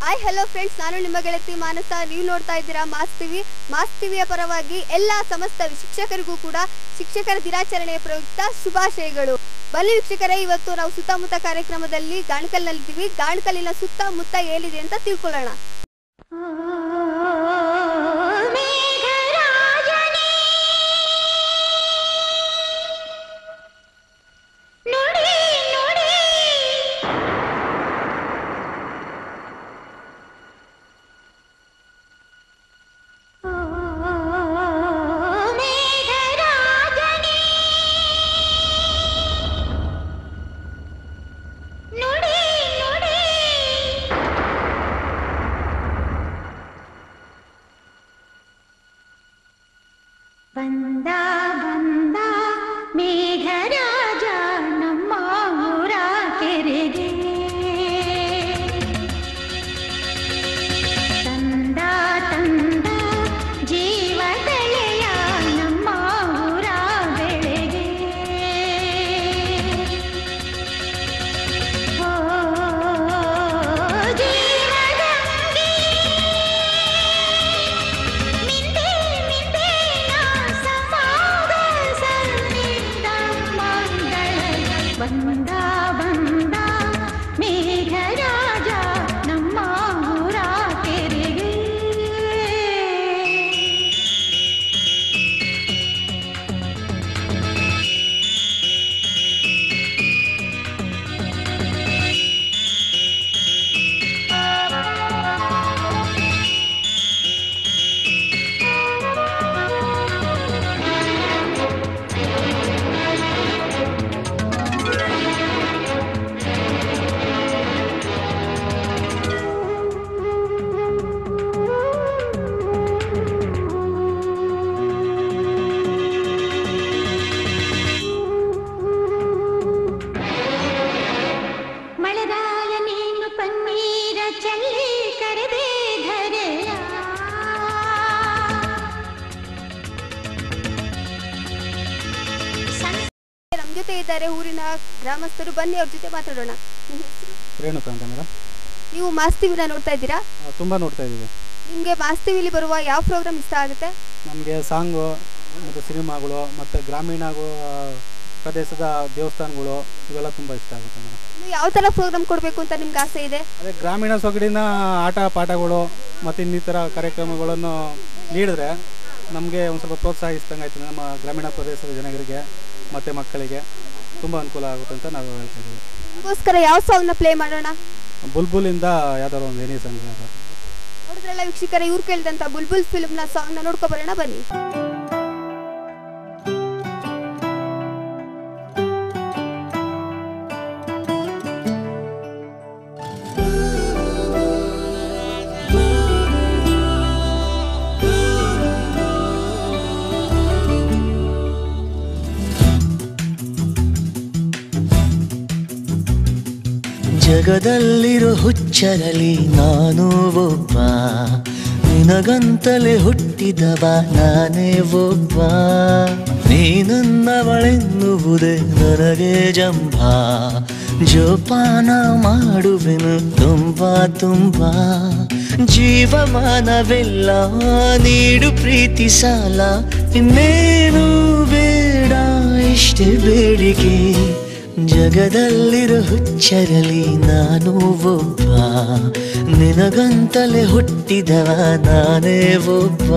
Hi hello friends ನಾನು ನಿಮ್ಮ ಗೆಳತಿ ಮಾನಸ ನೀವು ನೋಡ್ತಾ ಇದ್ದೀರಾ ಮಾಸ್ ಟಿವಿ ಮಾಸ್ ಟಿವಿಯ ಪರವಾಗಿ ಎಲ್ಲ ಸಮಸ್ತ ಶಿಕ್ಷಕರಿಗೂ ಕೂಡ ಶಿಕ್ಷಕರ ದಿನಾಚರಣೆಯ ಪ್ರಯುಕ್ತ ಶುಭಾಶಯಗಳು ಬನ್ನಿ ವೀಕ್ಷಕರೇ ಇವತ್ತು ನಾವು ಸುತ್ತಮುತ್ತ ಕಾರ್ಯಕ್ರಮದಲ್ಲಿ ಗಾಣಕಲ್ನಲ್ಲಿದ್ದೀವಿ ಗಾಣಕಲ್ಲಿನ ಸುತ್ತಮುತ್ತ ಏನಿದೆ ಅಂತ ತಿಳ್ಕೊಳ್ಳೋಣ ಮೇಘರಾಜನೇ ನುಡಿ ನುಡಿ ಓ ಮೇಘರಾಜನೇ ನುಡಿ ನುಡಿ ಬಂದ ಬಂದ ಮೇಘರಾಜ ನಮ್ಮ ಊರ ಕೆರೆಗೆ ತಂದ ತಂದ ಜೀವದಳೆಯ ನಮ್ಮ ಊರ ಬೆಳೆಗೆ ಓ ಜೀವಗಂಗೆ ಮಿಂದೆ ಮಿಂದೆ ನಾ ಸಮಾಗ ಸನ್ನಿಧ ಮಂಗಳ ಬಂದ ಬಂದ ಮೇಘರಾಜ ನಮ್ಮ ಊರ ಕೆರೆಗೆ ಮಳೆರಾಯ ನೀನು ಪನ್ನೀರ ಚಲ್ಲಿ ಕರೆದೆ ಧರೆಯ ಸಣ್ಣ ನಮ್ಮ ಜೊತೆ ಇದ್ದಾರೆ ಊರಿನ ಗ್ರಾಮಸ್ಥರು ಬನ್ನಿ ಅವ್ರ ಜೊತೆ ಮಾತಾಡೋಣ ನಿಮ್ಮ ಹೆಸರು? ರೇಣುಕಾ ಅಂತ ಮೇಡಮ್ ನೀವು ಮಾಸ್ ಟಿವಿನ ನೋಡ್ತಾ ಇದ್ದೀರಾ ತುಂಬ ನೋಡ್ತಾ ಇದ್ದೀವಿ ನಿಮಗೆ ಮಾಸ್ ಟಿವಿಲಿ ಬರುವ ಯಾವ ಪ್ರೋಗ್ರಾಮ್ ಇಷ್ಟ ಆಗುತ್ತೆ ನಮಗೆ ಸಾಂಗು ಮತ್ತು ಸಿನಿಮಾಗಳು ಮತ್ತು ಗ್ರಾಮೀಣ ಹಾಗೂ ಪ್ರದೇಶದ ದೇವಸ್ಥಾನಗಳು ಇವೆಲ್ಲ ತುಂಬ ಇಷ್ಟ ಆಗುತ್ತೆ ಮೇಡಮ್ ನೀವು ಯಾವ ಥರ ಪ್ರೋಗ್ರಾಮ್ ಕೊಡಬೇಕು ಅಂತ ನಿಮ್ಗೆ ಆಸೆ ಇದೆ ಅದೇ ಗ್ರಾಮೀಣ ಸೊಗಡಿನ ಆಟ ಪಾಠಗಳು ಮತ್ತು ಇನ್ನಿತರ ಕಾರ್ಯಕ್ರಮಗಳನ್ನು ನೀಡಿದ್ರೆ ನಮಗೆ ಒಂದು ಸ್ವಲ್ಪ ಪ್ರೋತ್ಸಾಹಿಸ್ದಂಗೆ ಆಯ್ತದೆ ನಮ್ಮ ಗ್ರಾಮೀಣ ಪ್ರದೇಶದ ಜನರಿಗೆ ಮತ್ತು ಮಕ್ಕಳಿಗೆ ತುಂಬ ಅನುಕೂಲ ಆಗುತ್ತೆ ಅಂತ ನಾವು ಹೇಳ್ತಾ ಇದ್ದೀವಿ ಅದಕ್ಕೋಸ್ಕರ ಯಾವ ಸಾಂಗ್ನ ಪ್ಲೇ ಮಾಡೋಣ ಬುಲ್ಬುಲಿಂದ ಯಾವ್ದಾದ್ರು ಒಂದು ಎನಿ ಸಾಂಗ್ ಯಾವ್ದಾದ್ರು ನೋಡಿದ್ರಲ್ಲ ವೀಕ್ಷಕರ ಇವ್ರು ಕೇಳಿದಂತ ಬುಲ್ಬುಲ್ ಫಿಲ್ಮ್ನ ಸಾಂಗ್ನ ನೋಡ್ಕೊ ಬರೋಣ ಬನ್ನಿ ಜಗದಲ್ಲಿರೋ ಹುಚ್ಚರಲಿ ನಾನು ಒಬ್ಬ ನಿನಗಂತಲೇ ಹುಟ್ಟಿದವ ನಾನೇ ಒಬ್ಬ ನೀನನ್ನವಳೆನ್ನುವುದೇ ನನಗೆ ಜಂಭ ಜೋಪಾನ ಮಾಡುವೆನು ತುಂಬಾ ತುಂಬಾ ಜೀವಮಾನವೆಲ್ಲ ನೀಡು ಪ್ರೀತಿ ಸಾಲ ಇನ್ನೇನು ಬೇಡ ಇಷ್ಟೇ ಬೇಡಿಕೆ ಜಗದಲ್ಲಿರೋ ಹುಚ್ಚರಲಿ ನಾನು ಒಬ್ಬ ನಿನಗಂತಲೇ ಹುಟ್ಟಿದವ ನಾನೇ ಒಬ್ಬ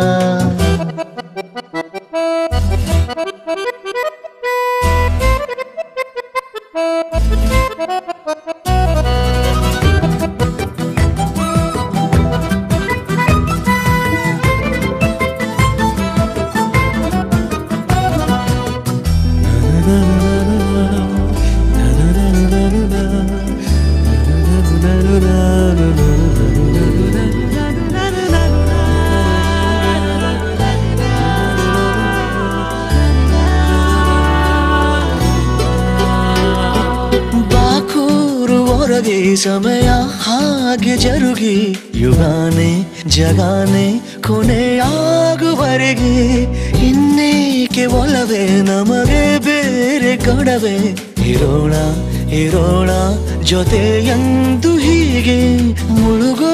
ಬಾಕೂರು ಹೊರಗೆ ಸಮಯ ಹಾಗೆ ಜರುಗಿ ಯುಗಾನೆ ಜಗಾನೆ ಕೊನೆಯಾಗುವರೆಗೆ ಇನ್ನೇಕೆ ಒಲವೇ ನಮಗೆ ಬೇರೆ ಕೊಡವೆ ಇರೋಣ ಇರೋಣ ಜೊತೆ ಎಂದು ಹೀಗೆ ಮುಳುಗೋ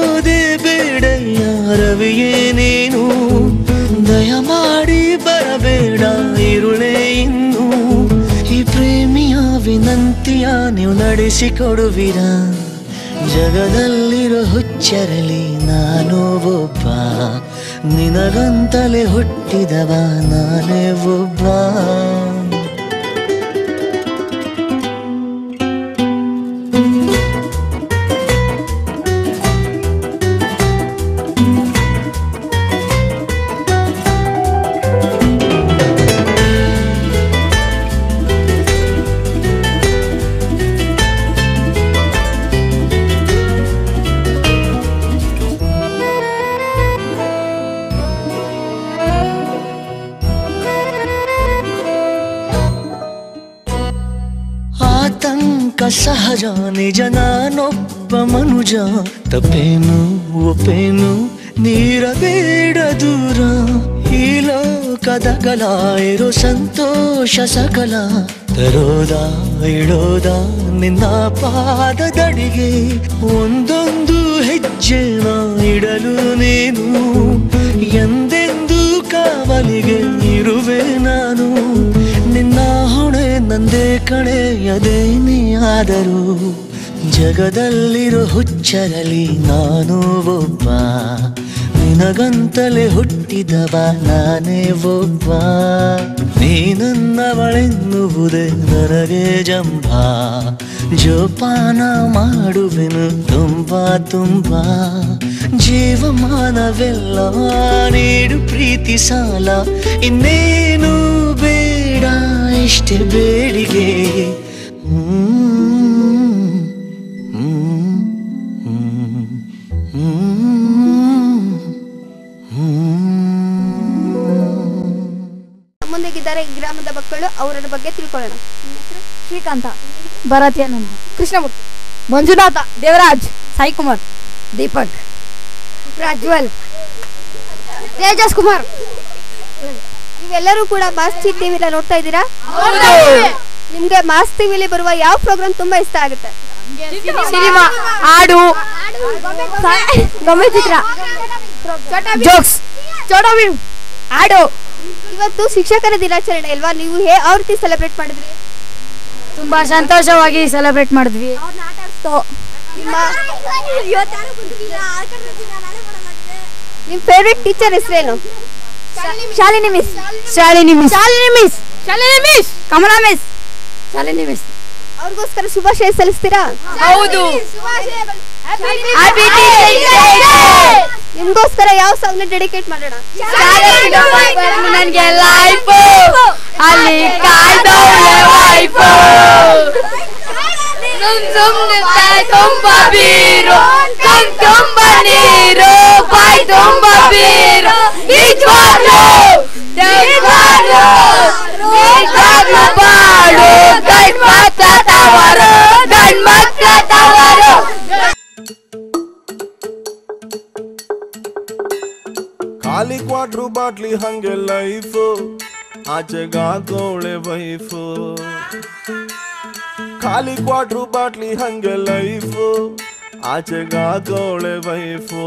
ರವಿಯೇ ನೀನು ದಯಮಾಡಿ ಬರಬೇಡ ಇರುಳೇ ಇನ್ನು ಈ ಪ್ರೇಮಿಯ ವಿನಂತಿಯ ನೀವು ನಡೆಸಿಕೊಡುವಿರ ಜಗದಲ್ಲಿರೋ ಹುಚ್ಚರಲಿ ನಾನು ಒಬ್ಬ ನಿನಗಂತಲೇ ಹುಟ್ಟಿದವ ನಾನೇ ಒಬ್ಬ ಆತಂಕ ಸಹಜ ನಿಜ ನಾನೊಬ್ಬ ಮನುಜ ತಪ್ಪೇನು ಒಪ್ಪೇನು ನೀರಬೇಡ ದೂರ ಈ ಲೋಕದ ಕಲ ಇರೋ ಸಂತೋಷ ಸಕಲ ತರೋದ ಇಡೋದ ನಿನ್ನ ಪಾದದಡಿಗೆ ಒಂದೊಂದು ಹೆಜ್ಜೆನ ಇಡಲು ನೀನು ಎಂದೆಂದು ಕಾವಲಿಗೆ ಇರುವೆ ನಾನು ನಿನ್ನ ಹೊಣೆ ನಂದೇ ಕಣೆಯದೇನೇ ಆದರೂ ಜಗದಲ್ಲಿರೋ ಹುಚ್ಚರಲಿ ನಾನು ಒಬ್ಬ ನಿನಗಂತಲೇ ಹುಟ್ಟಿದವ ನಾನೇ ಒಬ್ಬ ನೀನನ್ನವಳೆನ್ನುವುದೇ ನನಗೆ ಜಂಭ ಜೋಪಾನ ಮಾಡುವೆನು ತುಂಬಾ ತುಂಬಾ ಜೀವಮಾನವೆಲ್ಲ ನೀಡು ಪ್ರೀತಿ ಸಾಲ ಇನ್ನೇನು ಬೇಡ ಇಷ್ಟೇ ಬೇಡಿಗೆ ಹ್ಮ್, ಹ್ಮ್, ಹ್ಮ್, ಹ್ಮ್, ಹ್ಮ್. ಮುಂದೆಗಿದ್ದಾರೆ ಈ ಗ್ರಾಮದ ಮಕ್ಕಳು ಅವರ ಬಗ್ಗೆ ತಿಳ್ಕೊಳ್ಳೋಣ ಶ್ರೀಕಾಂತ ಭರತ್ಯಾನಂದ ಕೃಷ್ಣಮೂರ್ತಿ ಮಂಜುನಾಥ ದೇವರಾಜ್ ಸಾಯಿ ಕುಮಾರ್ ದೀಪಕ್ ಪ್ರಜ್ವಲ್ ತೇಜಸ್ ಕುಮಾರ್ ನೀವೆಲ್ಲರೂ ಕೂಡ ಮಾಸ್ ಟಿವಿ ನೋಡ್ತಾ ಇದ್ದೀರಾ ನಿಮ್ಗೆ ಮಾಸ್ ಟಿವಿಲಿ ಬರುವ ಯಾವ ಪ್ರೋಗ್ರಾಮ್ ತುಂಬಾ ಇಷ್ಟ ಆಗುತ್ತೆ ಸಿನಿಮಾ ಹಾಡು ಗೊಂಬೆ ಚಿತ್ರ ಜೋಕ್ಸ್ ಚೋಟಾ ಭೀಮ್ ಹಾಡು ಇವತ್ತು ಶಿಕ್ಷಕರ ದಿನಾಚರಣೆ ಅಲ್ವಾ ನೀವು ಹೇ ಯಾವ ರೀತಿ ಸೆಲೆಬ್ರೇಟ್ ಮಾಡಿದ್ರಿ ತುಂಬಾ ಸಂತೋಷವಾಗಿ ಸೆಲೆಬ್ರೇಟ್ ಮಾಡಿದ್ವಿ ನಿಮ್ಮ ನಿಮ್ ಫೇವ್ರೆಟ್ ಟೀಚರ್ ಹೆಸರೇನು Shalini miss Shalini miss Shalini miss Shalini miss Kamala miss Shalini miss ಅವ್ರಿಗೋಸ್ಕರ ಶುಭಾಶಯ ಸಲ್ಲಿಸ್ತೀರಾ ಹೌದು ನಿಮ್ಗೋಸ್ಕರ ಯಾವ ಸಾಂಗ್ ಡೆಡಿಕೇಟ್ ಮಾಡೋಣ ನನಗೆ ಲೈಫ್ ಅಲ್ಲಿ ಕಾಯ್ದವಳೆ ವೈಫ್ ಸುಮ್ನೆ ತುಂಬ ಬೀರು ಕಣ್ ತುಂಬ ನೀರು ಬಾಯ್ ತುಂಬ ಬೀರು ನಿಜವಾಗ್ಲು ನಿಜವಾಗ್ಲು ನಿಜವಾಗ್ಲು ಬಾಳು ಗಂಡ್ ಮಕ್ಳ ತವರು ಗಂಡ್ ಮಕ್ಳ ತವರು ಖಾಲಿ ಕ್ವಾಟ್ರು ಬಾಟ್ಲಿ ಹಂಗೆ ಲೈಫು ಆಚೆಗಾಕೋಳೆ ವೈಫು ಖಾಲಿ ಕ್ವಾಟ್ರು ಬಾಟ್ಲಿ ಹಂಗೆ ಲೈಫು ಆಚೆಗಾಕೋಳೆ ವೈಫು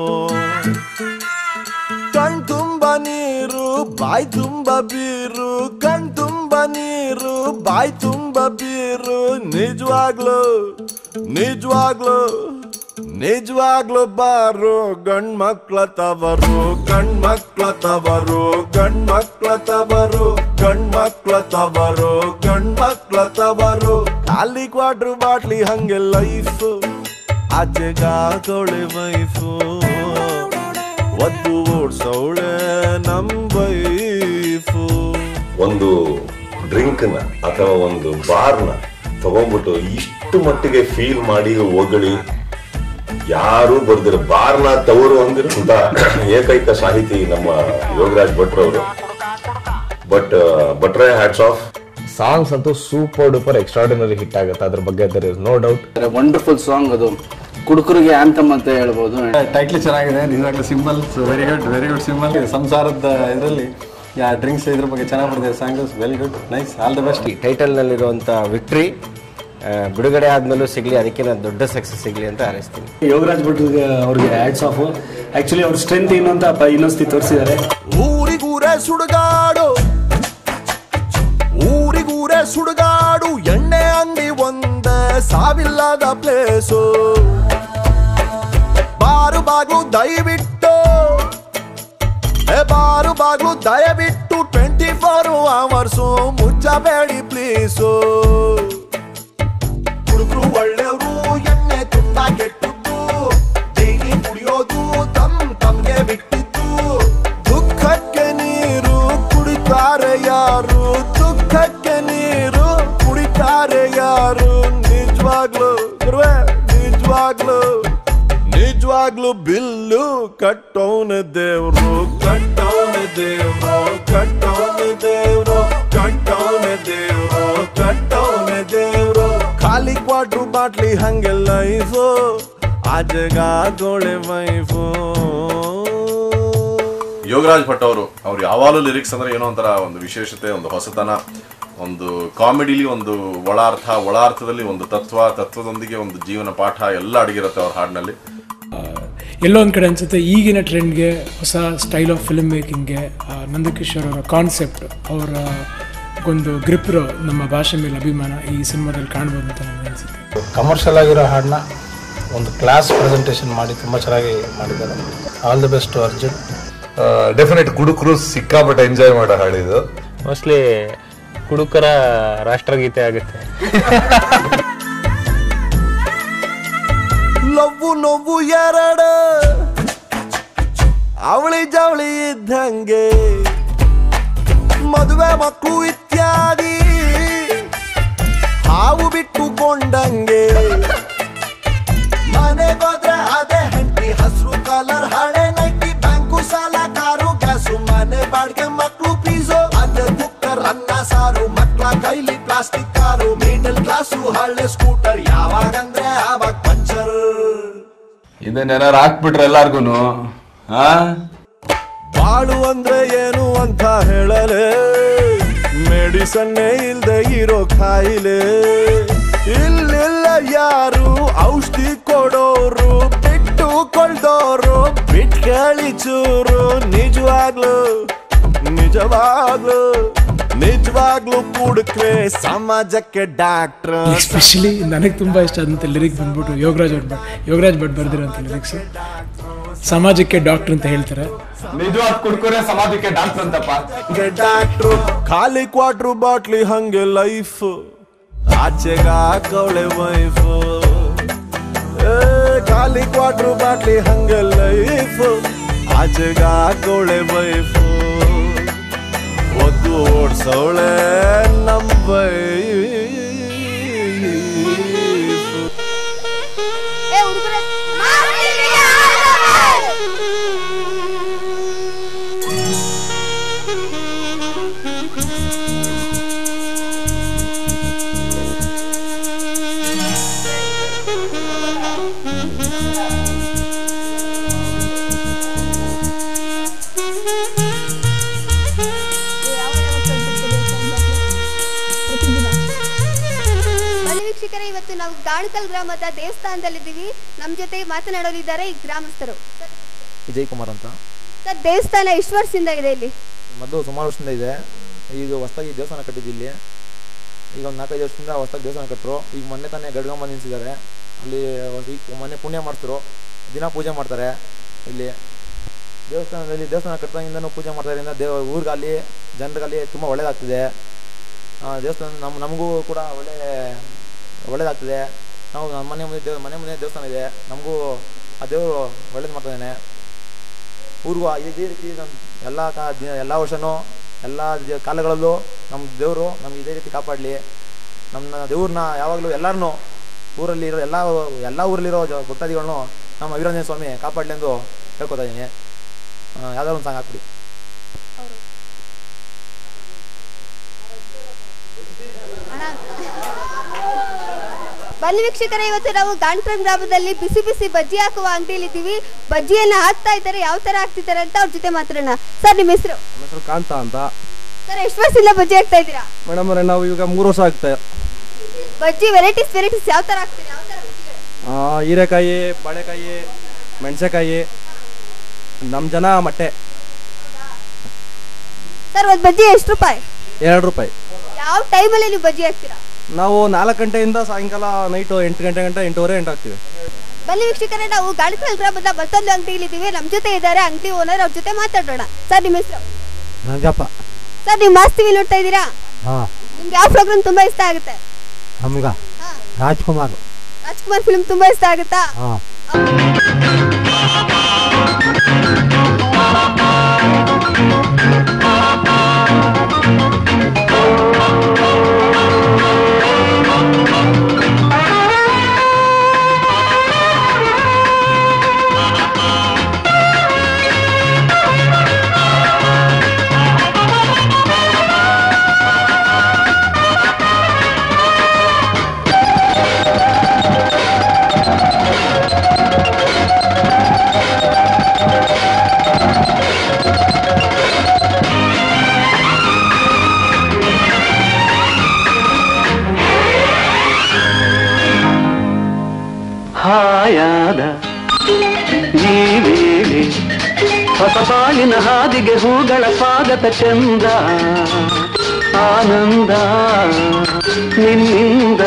ಕಣ್ ತುಂಬ ನೀರು ಬಾಯ್ ತುಂಬ ಬೀರು ಕಣ್ ತುಂಬ ನೀರು ಬಾಯ್ ತುಂಬ ಬೀರು ನಿಜವಾಗ್ಲು ನಿಜವಾಗ್ಲು ನಿಜವಾಗ್ಲು ಬಾರು ಗಂಡ್ ಮಕ್ಳ ತವರು ಗಂಡ್ ಮಕ್ಳ ತವರು ಗಂಡ್ ಮಕ್ಳ ತವರು ಗಂಡ್ ಮಕ್ಳ ತವರು ಗಂಡ್ ಮಕ್ಳ ತವರು ಖಾಲಿ ಕ್ವಾಟ್ರು ಬಾಟ್ಲಿ ಹಂಗೆ ಲೈಫ್ ಆಚೆಗಾಕೋಳೆ ವೈಫು ಒದ್ದು ಓಡ್ಸವಳೆ ನಮ್ ವೈಫು ಒಂದು ಡ್ರಿಂಕ್ನ ಅಥವಾ ಒಂದು ಬಾರ್ನ ತಗೊಂಡ್ಬಿಟ್ಟು ಇಷ್ಟು ಮಟ್ಟಿಗೆ ಫೀಲ್ ಮಾಡಿ ಹೊಗಳಿ ಯಾರು ಬರ್ದಿರ ಬಾರ್ನ ತವರು ಅಂದಿರುವಂತ ಏಕೈಕ ಸಾಹಿತಿ ನಮ್ಮ ಯೋಗರಾಜ್ ಭಟ್ರವರು ಬಟ್ ಭಟ್ರೆ ಹ್ಯಾಟ್ಸ್ ಆಫ್ ಸಾಂಗ್ಸ್ ಅಂತೂ ಸೂಪರ್ ಡೂಪರ್ ಎಕ್ಸ್ಟ್ರಾರ್ಡಿನರಿ ಹಿಟ್ ಆಗುತ್ತೆ ಅದ್ರ ಬಗ್ಗೆ there is no doubt wonderful song ಅದು ಕುಡುಕರಿಗೆ ಆಂಥಮ್ ಅಂತ ಹೇಳ್ಬೋದು ಟೈಟ್ಲಿ ಚೆನ್ನಾಗಿದೆ ನಿಜವಾಗ್ಲೂ symbols very good very good symbol ಸಂಸಾರದ ಇದರಲ್ಲಿ ಯಾ ಡ್ರಿಂಕ್ಸ್ ಇದ್ರ ಬಗ್ಗೆ ಚೆನ್ನಾಗಿ ಬರ್ತದೆ songs very good nice all the best title ನಲ್ಲಿರುವಂತ ವಿಕ್ಟ್ರಿ ಆ, ಬಿಡುಗಡೆ ಆದ್ಮೇಲೂ ಸಿಗಲಿ ಅದಕ್ಕಿಂತ ದೊಡ್ಡ ಸಕ್ಸಸ್ ಸಿಗಲಿ ಅಂತ ಹಾರೈಸ್ತೀನಿ ಯೋಗರಾಜ್ ಭಟ್ರಿಗೆ ಅವ್ರಿಗೆ ಆ್ಯಡ್ಸ್ ಆಫ್ ಆ್ಯಕ್ಚುಲಿ ಅವ್ರ ಸ್ಟ್ರೆಂತ್ ಏನು ಅಂತ ಪ- ಇನ್ನೊಂದ್ಸತಿ ತೋರಿಸಿದ್ದಾರೆ ಊರಿಗೂರೇ ಸುಡುಗಾಡು ಊರಿಗೂರೇ ಸುಡುಗಾಡು ಎಣ್ಣೆ ಅಂಗಡಿ ಒಂದೇ ಸಾವಿಲ್ಲದ ಪ್ಲೇಸು ಬಾರು ಬಾಗ್ಲು ದಯವಿಟ್ಟು ಏ ಬಾರು ಬಾಗ್ಲು ದಯವಿಟ್ಟು ಟ್ವೆಂಟಿ ಫೋರ್ ಅವರ್ಸು ಮುಚ್ಚಬೇಡಿ ಪ್ಲೀಸು ಹುಡುಗರು ಒಳ್ಳೆಯವರು ಎಣ್ಣೆ ತುಂಬಾ ಕೆಟ್ಟದ್ದು ಡೈಲಿ ಕುಡಿಯೋದು ತಮ್ ತಮ್ಗೆ ಬಿಟ್ಟಿದ್ದು ದುಃಖಕ್ಕೆ ನೀರು ಕುಡಿತಾರೆ ಯಾರು ದುಃಖಕ್ಕೆ ನೀರು ಕುಡಿತಾರೆ ಯಾರು ನಿಜವಾಗ್ಲು ಗುರುವೆ ನಿಜವಾಗ್ಲು ನಿಜವಾಗ್ಲು ಬಿಲ್ಲು ಕಟ್ಟೋನ ದೇವ್ರು ಕಟ್ಟೋನ ದೇವ್ರು ಕಟ್ಟೋನ ದೇವ್ರು ಕಟ್ಟೋನ ದೇವ್ರು ಕಟ್ಟೋನ ದೇವ್ರು ಖಾಲಿ ಕ್ವಾಟ್ರು ಬಾಟ್ಲಿ ಹಂಗೆ ಲೈಫು ಆಜಗಾಗೋಳೆ ವೈಫು ಯೋಗರಾಜ್ ಭಟ್ ಅವರು ಅವ್ರು ಯಾವಾಗಲೂ ಲಿರಿಕ್ಸ್ ಅಂದ್ರೆ ಏನೋ ಒಂಥರ ಒಂದು ವಿಶೇಷತೆ ಒಂದು ಹೊಸತನ ಒಂದು ಕಾಮಿಡಿಲಿ ಒಂದು ಒಳಾರ್ಥ ಒಳಾರ್ಥದಲ್ಲಿ ಒಂದು ತತ್ವ ತತ್ವದೊಂದಿಗೆ ಒಂದು ಜೀವನ ಪಾಠ ಎಲ್ಲ ಅಡಗಿರುತ್ತೆ ಅವ್ರ ಹಾಡಿನಲ್ಲಿ ಎಲ್ಲೋ ಒಂದು ಕಡೆ ಅನಿಸುತ್ತೆ ಈಗಿನ ಟ್ರೆಂಡ್ಗೆ ಹೊಸ ಸ್ಟೈಲ್ ಆಫ್ ಫಿಲ್ಮ್ ಮೇಕಿಂಗ್ಗೆ ನಂದಕಿಶೋರ್ ಅವರ ಕಾನ್ಸೆಪ್ಟ್ ಅವರ ಒಂದು ಗ್ರಿಪ್ರೋ ನಮ್ಮ ಭಾಷೆ ಮೇಲೆ ಅಭಿಮಾನ ಈ ಸಿನಿಮಾದಲ್ಲಿ ಕಾಣ್ಬೋದು ಅಂತ ನನಗೆ ಅನಿಸುತ್ತೆ ಕಮರ್ಷಿಯಲ್ ಆಗಿರೋ ಹಾಡನ್ನ ಒಂದು ಕ್ಲಾಸ್ ಪ್ರೆಸೆಂಟೇಷನ್ ಮಾಡಿ ತುಂಬ ಚೆನ್ನಾಗಿ ಮಾಡಿದ್ದಾರೆ all the best Arjun definite ಕುಡುಕರು ಸಿಕ್ಕಾಪಟ್ಟೆ ಎಂಜಾಯ್ ಮಾಡೋ ಹಾಡಿದು ಮೋಸ್ಟ್ಲಿ ಕುಡುಕರ ರಾಷ್ಟ್ರಗೀತೆ ಆಗುತ್ತೆ ಲವ್ವು ನೋವು ಎರಡು ಅವಳಿ ಜವಳಿ ಇದ್ದಂಗೆ ಮದುವೆ ಮಕ್ಕಳು ಇತ್ಯಾದಿ ಹಾವು ಬಿಟ್ಟುಕೊಂಡಂಗೆ ಮನೆಗೋದ್ರೆ ಅದೇ ಹೆಂಡತಿ ಹಸಿರು ಕಲರ್ ಹಳೆ ನೈಟಿ ಬ್ಯಾಂಕು ಸಾಲ ಕಾರು ಗ್ಯಾಸು ಮನೆ ಬಾಡಿಗೆ ಮಕ್ಕಳು ಫೀಸು ಅದೇ ಕುಕ್ಕರ್ ಅನ್ನ ಸಾರು ಮಕ್ಕಳ ಕೈಲಿ ಪ್ಲಾಸ್ಟಿಕ್ ಕಾರು ಮಿಡಲ್ ಕ್ಲಾಸು ಹಳೆ ಸ್ಕೂಟರ್ ಯಾವಾಗಂದ್ರೆ ಆವಾಗ ಪಂಚರ್ ಇದನ್ನೇನಾರು ಹಾಕ್ಬಿಟ್ರೆ ಎಲ್ಲಾರ್ಗೂನು ಹಾ ಬಾಳು ಅಂದ್ರೆ ಏನು ಅಂತ ಹೇಳಲೆ ಮೆಡಿಸನ್ನೇ ಇಲ್ದೆ ಇರೋ ಕಾಯಿಲೆ ಇಲ್ಲಿಲ್ಲ ಯಾರು ಔಷಧಿ ಕೊಡೋರು ಬಿಟ್ಟು ಕೊಳ್ದೋರು ಬಿಟ್ ಕೇಳಿ ಚೂರು ನಿಜವಾಗ್ಲು ನಿಜವಾಗ್ಲು ನಿಜವಾಗ್ಲು ಕುಡುಕ್ರೆ ಸಮಾಜಕ್ಕೆ ಡಾಕ್ಟ್ರ್ ಎಸ್ಪೆಷಲಿ ನನಗೆ ತುಂಬ ಇಷ್ಟ ಆದಂಥ ಲಿರಿಕ್ ಬಂದ್ಬಿಟ್ಟು ಯೋಗರಾಜ್ ಭಟ್ ಬ- ಯೋಗರಾಜ್ ಭಟ್ ಬರೆದಿರೋಂಥ ಲಿರಿಕ್ಸ್ ಸಮಾಜಕ್ಕೆ ಡಾಕ್ಟರ್ ಅಂತ ಹೇಳ್ತಾರೆ ನಿಜವಾದ ಕುಡ್ಕೊರೆ ಸಮಾಜಕ್ಕೆ ಡಾಕ್ಟರ್ ಅಂತಪ್ಪ ಡಾಕ್ಟ್ರು ಖಾಲಿ ಕ್ವಾಟ್ರು ಬಾಟ್ಲಿ ಹಂಗೆ ಲೈಫ್ ಆಚೆಗಾಕವಳೆ ವೈಫ್ ಖಾಲಿ ಕ್ವಾಟ್ರು ಬಾಟ್ಲಿ ಹಂಗೆ ಲೈಫ್ ಆಚೆಗಾಕವಳೆ ವೈಫ್ ಒದ್ದು ಓಡ್ಸವಳೆ ನಮ್ಮ ಏ ಹುಡುಗರೇ ಬನ್ನಿ ವೀಕ್ಷಕರೇ ಇವತ್ತು ನಾವು ಗಾಣಕಲ್ ಗ್ರಾಮದ ದೇವಸ್ಥಾನದಲ್ಲಿದ್ದೀವಿ ನಮ್ಮ ಜೊತೆ ಮಾತನಾಡೋರಿದ್ದಾರೆ ಈ ಗ್ರಾಮಸ್ಥರು ವಿಜಯ್ ಕುಮಾರ್ ಅಂತ ಸರ್ ದೇವಸ್ಥಾನ ಎಷ್ಟು ವರ್ಷದಿಂದ ಇದೆ ಇಲ್ಲಿ ಮೊದಲು ಸುಮಾರು ವರ್ಷದಿಂದ ಇದೆ ಈಗ ಹೊಸದಾಗಿ ದೇವಸ್ಥಾನ ಕಟ್ಟಿದ್ದು ಇಲ್ಲಿ ಈಗ ಒಂದು ನಾಲ್ಕೈದು ವರ್ಷದಿಂದ ಹೊಸದಾಗಿ ದೇವಸ್ಥಾನ ಕಟ್ಟರು ಈಗ ಮೊನ್ನೆ ತಾನೇ ಗಡ್ಗಮ್ಮ ನಿಲ್ಸಿದ್ದಾರೆ ಅಲ್ಲಿ ಒಂದು ಈಗ ಮೊನ್ನೆ ಪುಣ್ಯ ಮಾಡ್ತರು ದಿನ ಪೂಜೆ ಮಾಡ್ತಾರೆ ಇಲ್ಲಿ ದೇವಸ್ಥಾನದಲ್ಲಿ ದೇವಸ್ಥಾನ ಕಟ್ಟಿದಾಗಿಂದನೂ ಪೂಜೆ ಮಾಡ್ತಾರಿಂದ ದೇವ ಊರಿಗಾಗಲಿ ಜನರಿಗಾಗಲಿ ತುಂಬ ಒಳ್ಳೇದಾಗ್ತಿದೆ ಆ, ದೇವಸ್ಥಾನ ನಮ್ಮ ನಮಗೂ ಕೂಡ ಒಳ್ಳೆ ಒಳ್ಳೇದಾಗ್ತಿದೆ ನಾವು ನಮ್ಮ ಮನೆ ಮುಂದೆ ದೇವ್ ಮನೆ ಮುಂದೆ ದೇವಸ್ಥಾನ ಇದೆ ನಮಗೂ ಆ ದೇವರು ಒಳ್ಳೇದು ಮಾಡ್ತಾನೆ ಊರಿಗೂ ಇದೇ ರೀತಿ ನಮ್ಮ ಎಲ್ಲ ಕಾ ದಿನ ಎಲ್ಲ ವರ್ಷನೂ ಎಲ್ಲ ಜ- ಕಾಲಗಳಲ್ಲೂ ನಮ್ಮ ದೇವರು ನಮ್ಗೆ ಇದೇ ರೀತಿ ಕಾಪಾಡಲಿ ನಮ್ಮ ದೇವ್ರನ್ನ ಯಾವಾಗಲೂ ಎಲ್ಲರನ್ನೂ ಊರಲ್ಲಿ ಇರೋ ಎಲ್ಲ ಎಲ್ಲ ಊರಲ್ಲಿರೋ ಜ ಭಕ್ತಾದಿಗಳನ್ನೂ ನಮ್ಮ ವೀರಾಂಜನೇಯ ಸ್ವಾಮಿ ಕಾಪಾಡಲಿ ಎಂದು ಹೇಳ್ಕೊತಾ ಇದ್ದೀನಿ ಯಾವ್ದಾದ್ರು ಒಂದು ಸಾಂಗ್ ಹಾಕ್ಬಿಡಿ ಬನ್ನಿ ವೀಕ್ಷಕರೇ ಇವತ್ತು ನಾವು ಗಾಣಕಲ್ ಗ್ರಾಮದಲ್ಲಿ ಬಿಸಿ ಬಿಸಿ ಬಜ್ಜಿ ಹಾಕುವ ಅಂಗಡಿಯಲ್ಲಿದ್ದೀವಿ ಬಜ್ಜಿಯನ್ನ ಹಾಕ್ತಾ ಇದ್ದಾರೆ ಯಾವ ತರ ಹಾಕ್ತಿದ್ದಾರೆ ಅಂತ ಅವ್ರ ಜೊತೆ ಮಾತಾಡೋಣ ಸರ್ ನಿಮ್ಮ ಹೆಸರು ನಮ್ಮ ಹೆಸರು ಕಾಂತ ಅಂತ ಸರ್ ಎಷ್ಟು ವರ್ಷದಿಂದ ಬಜ್ಜಿ ಹಾಕ್ತಾ ಇದ್ದೀರಾ ಮೇಡಮ್ ಅವರೇ ನಾವು ಈಗ ಮೂರು ವರ್ಷ ಆಗ್ತಾ ಬಜ್ಜಿ ವೆರೈಟೀಸ್ ವೆರೈಟೀಸ್ ಯಾವ ತರ ಹಾಕ್ತೀರಿ ಯಾವ ತರ ಆ, ಹೀರೆಕಾಯಿ ಬಾಳೆಕಾಯಿ ಮೆಣಸೆಕಾಯಿ ನಮ್ಮ ಜನ ಮೊಟ್ಟೆ ಸರ್ ಒಂದು ಬಜ್ಜಿ ಎಷ್ಟು ರೂಪಾಯಿ ಎರಡು ರೂಪಾಯಿ ಯಾವ ಟೈಮಲ್ಲಿ ನೀವು ಬಜ್ಜಿ ಹಾಕ್ತೀರಾ ನಾವು ನಾಲ್ಕು ಗಂಟೆಯಿಂದ ಸಾಯಂಕಾಲ ನೈಟು ಎಂಟು ಗಂಟೆ ಗಂಟೆ ಎಂಟೂವರೆ ಎಂಟು ಹಾಕ್ತೀವಿ ಬನ್ನಿ ವೀಕ್ಷಕರೇ ನಾವು ಗಾಳಿಕಲ್ ಗ್ರಾಮದ ಮತ್ತೊಂದು ಅಂಗಡಿಯಲ್ಲಿ ಇದ್ದೀವಿ ನಮ್ಮ ಜೊತೆ ಇದ್ದಾರೆ ಅಂಗಡಿ ಓನರ್ ಅವ್ರ ಜೊತೆ ಮಾತಾಡೋಣ ಸರ್ ನಿಮ್ಮ ಹೆಸರು ನಂಜಪ್ಪ ಸರ್ ನೀವು ಮಾಸ್ ಟಿವಿ ನೋಡ್ತಾ ಇದ್ದೀರಾ ಹಾಂ ನಿಮ್ಗೆ ಯಾವ ಪ್ರೋಗ್ರಾಮ್ ತುಂಬಾ ಇಷ್ಟ ಆಗುತ್ತೆ ನಮ್ಗ ರಾಜ್ಕುಮಾರ್ ರಾಜ್ಕುಮಾರ್ ಫಿಲ್ಮ್ ತುಂಬಾ ಇಷ್ಟ ಆಗುತ್ತಾ ಹಾಂ ಹಾಯಾದ ಈ ವೇಳೆ ಹೊಸ ಬಾಳಿನ ಹಾದಿಗೆ ಹೂಗಳ ಸ್ವಾಗತ ಚಂದ ಆನಂದ ನಿನ್ನಿಂದ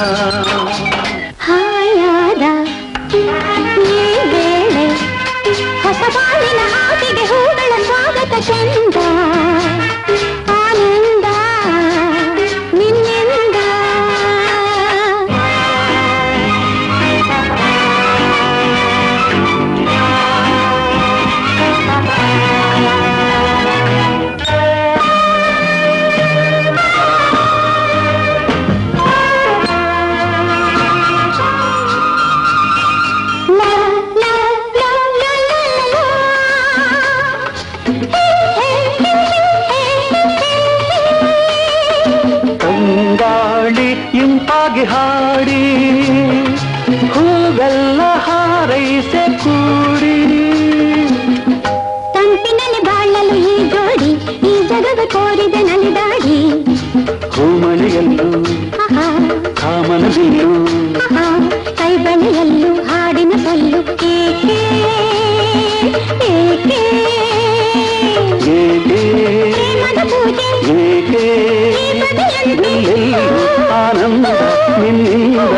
ಹಾಯಾದ ಈ ವೇಳೆ ಹೊಸ ಬಾಳಿನ ಹಾದಿಗೆ ಹೂಗಳ ಸ್ವಾಗತ ಚಂದ ಆನಂದ ನಿನ್ನಿಂದ ಲಾ ಲಾ ಲಾ ಲಾ ಲಾ ತಂಗಾಳಿ ಇಂಪಾಗಿ ಹಾಡಿ ಹೂವೆಲ್ಲ ಹಾರೈಸೆ ಕೂಡಿ ತಂಪಿನಲ್ಲಿ ಬಾಳಲು ಈ ಜೋಡಿ ಈ ಜಗವ ಕೋರಿದ ನಲಿದಾಡಿ ಹೂಮಳೆಯಲ್ಲೂ ಆಹಾ, ಕಾಮನ ಬಿಲ್ಲು ಆಹಾ, ಕೈಬಳೆಯಲ್ಲೂ ಹಾಡಿನ ಸೊಲ್ಲು ಏಕೆ ಏಕೆ ಏಕೆ ಪ್ರೇಮದ ಪೂಜೆ ಏಕೆ ಎಲ್ಲೆಲ್ಲೂ ಆನಂದ ನಿನ್ನಿಂದ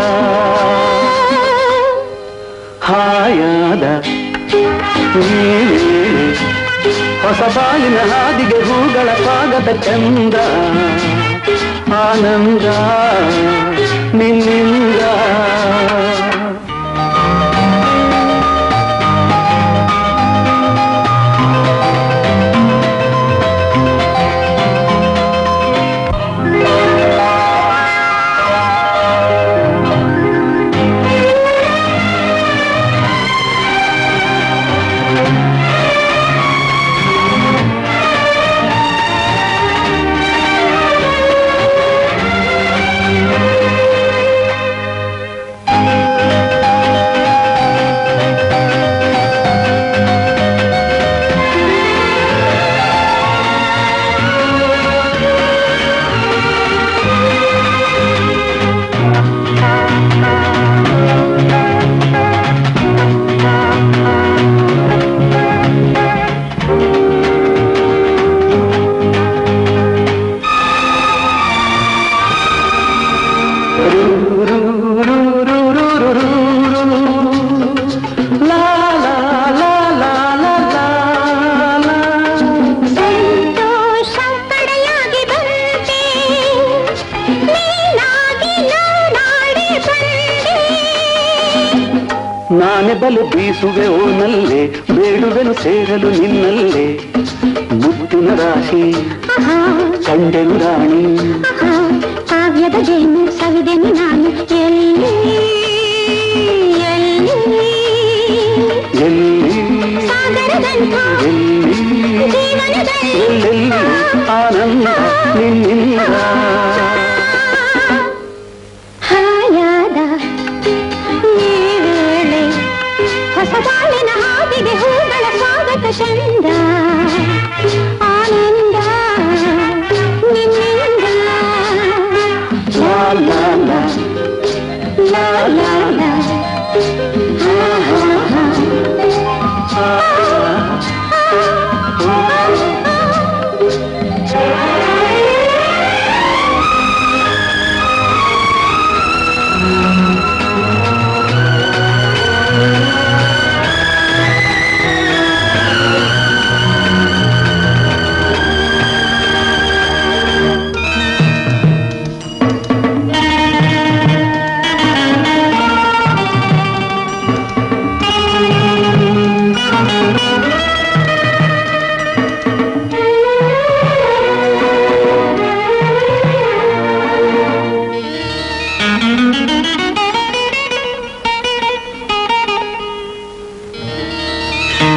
ಹಾಯಾದ ಈ ವೇಳೆ ಹೊಸ ಬಾಳಿನ ಹಾದಿಗೆ ಹೂಗಳ ಸ್ವಾಗತ ಚಂದ ಆನಂದ ನಿನ್ನಿಂದ ಸಂತೋಷ ಕಡೆಯಾಗಿ ಬಂತೆ ನೀನಾಗಿ ನಾನಾಡಿ ಬಂದೆ ನಾನೆ ಬಲು ಬೀಸುವೆ ಓನಲ್ಲೇ ಬೇಡುವೆನು ಸೇರಲು ನಿನ್ನಲ್ಲೇ ಮುತ್ತಿನ ರಾಶಿ ಕಂಡೆನು ರಾಣಿ ಆಹಾ, ಕಾವ್ಯದ ಜೇನು ಸವಿದೆನು ನಾನು ಎಲ್ಲಿ ಎಲ್ಲಿ ಎಲ್ಲಿ ಸಾಗರದಂಥ ಎಲ್ಲಿ ಜೀವನದಲ್ಲಿ ಎಲ್ಲೆಲ್ಲಿ ಆನಂದ ನಿನ್ನಿಂದ ಹಾಯಾದ ಈ ವೇಳೆ ಹೊಸ ಬಾಳಿನ ಹಾದಿಗೆ ಹೂಗಳ ಸ್ವಾಗತ ಚಂದ ಆನಂದ ನಿನ್ನಿಂದ ಲಾ ಲಾ ಲಾ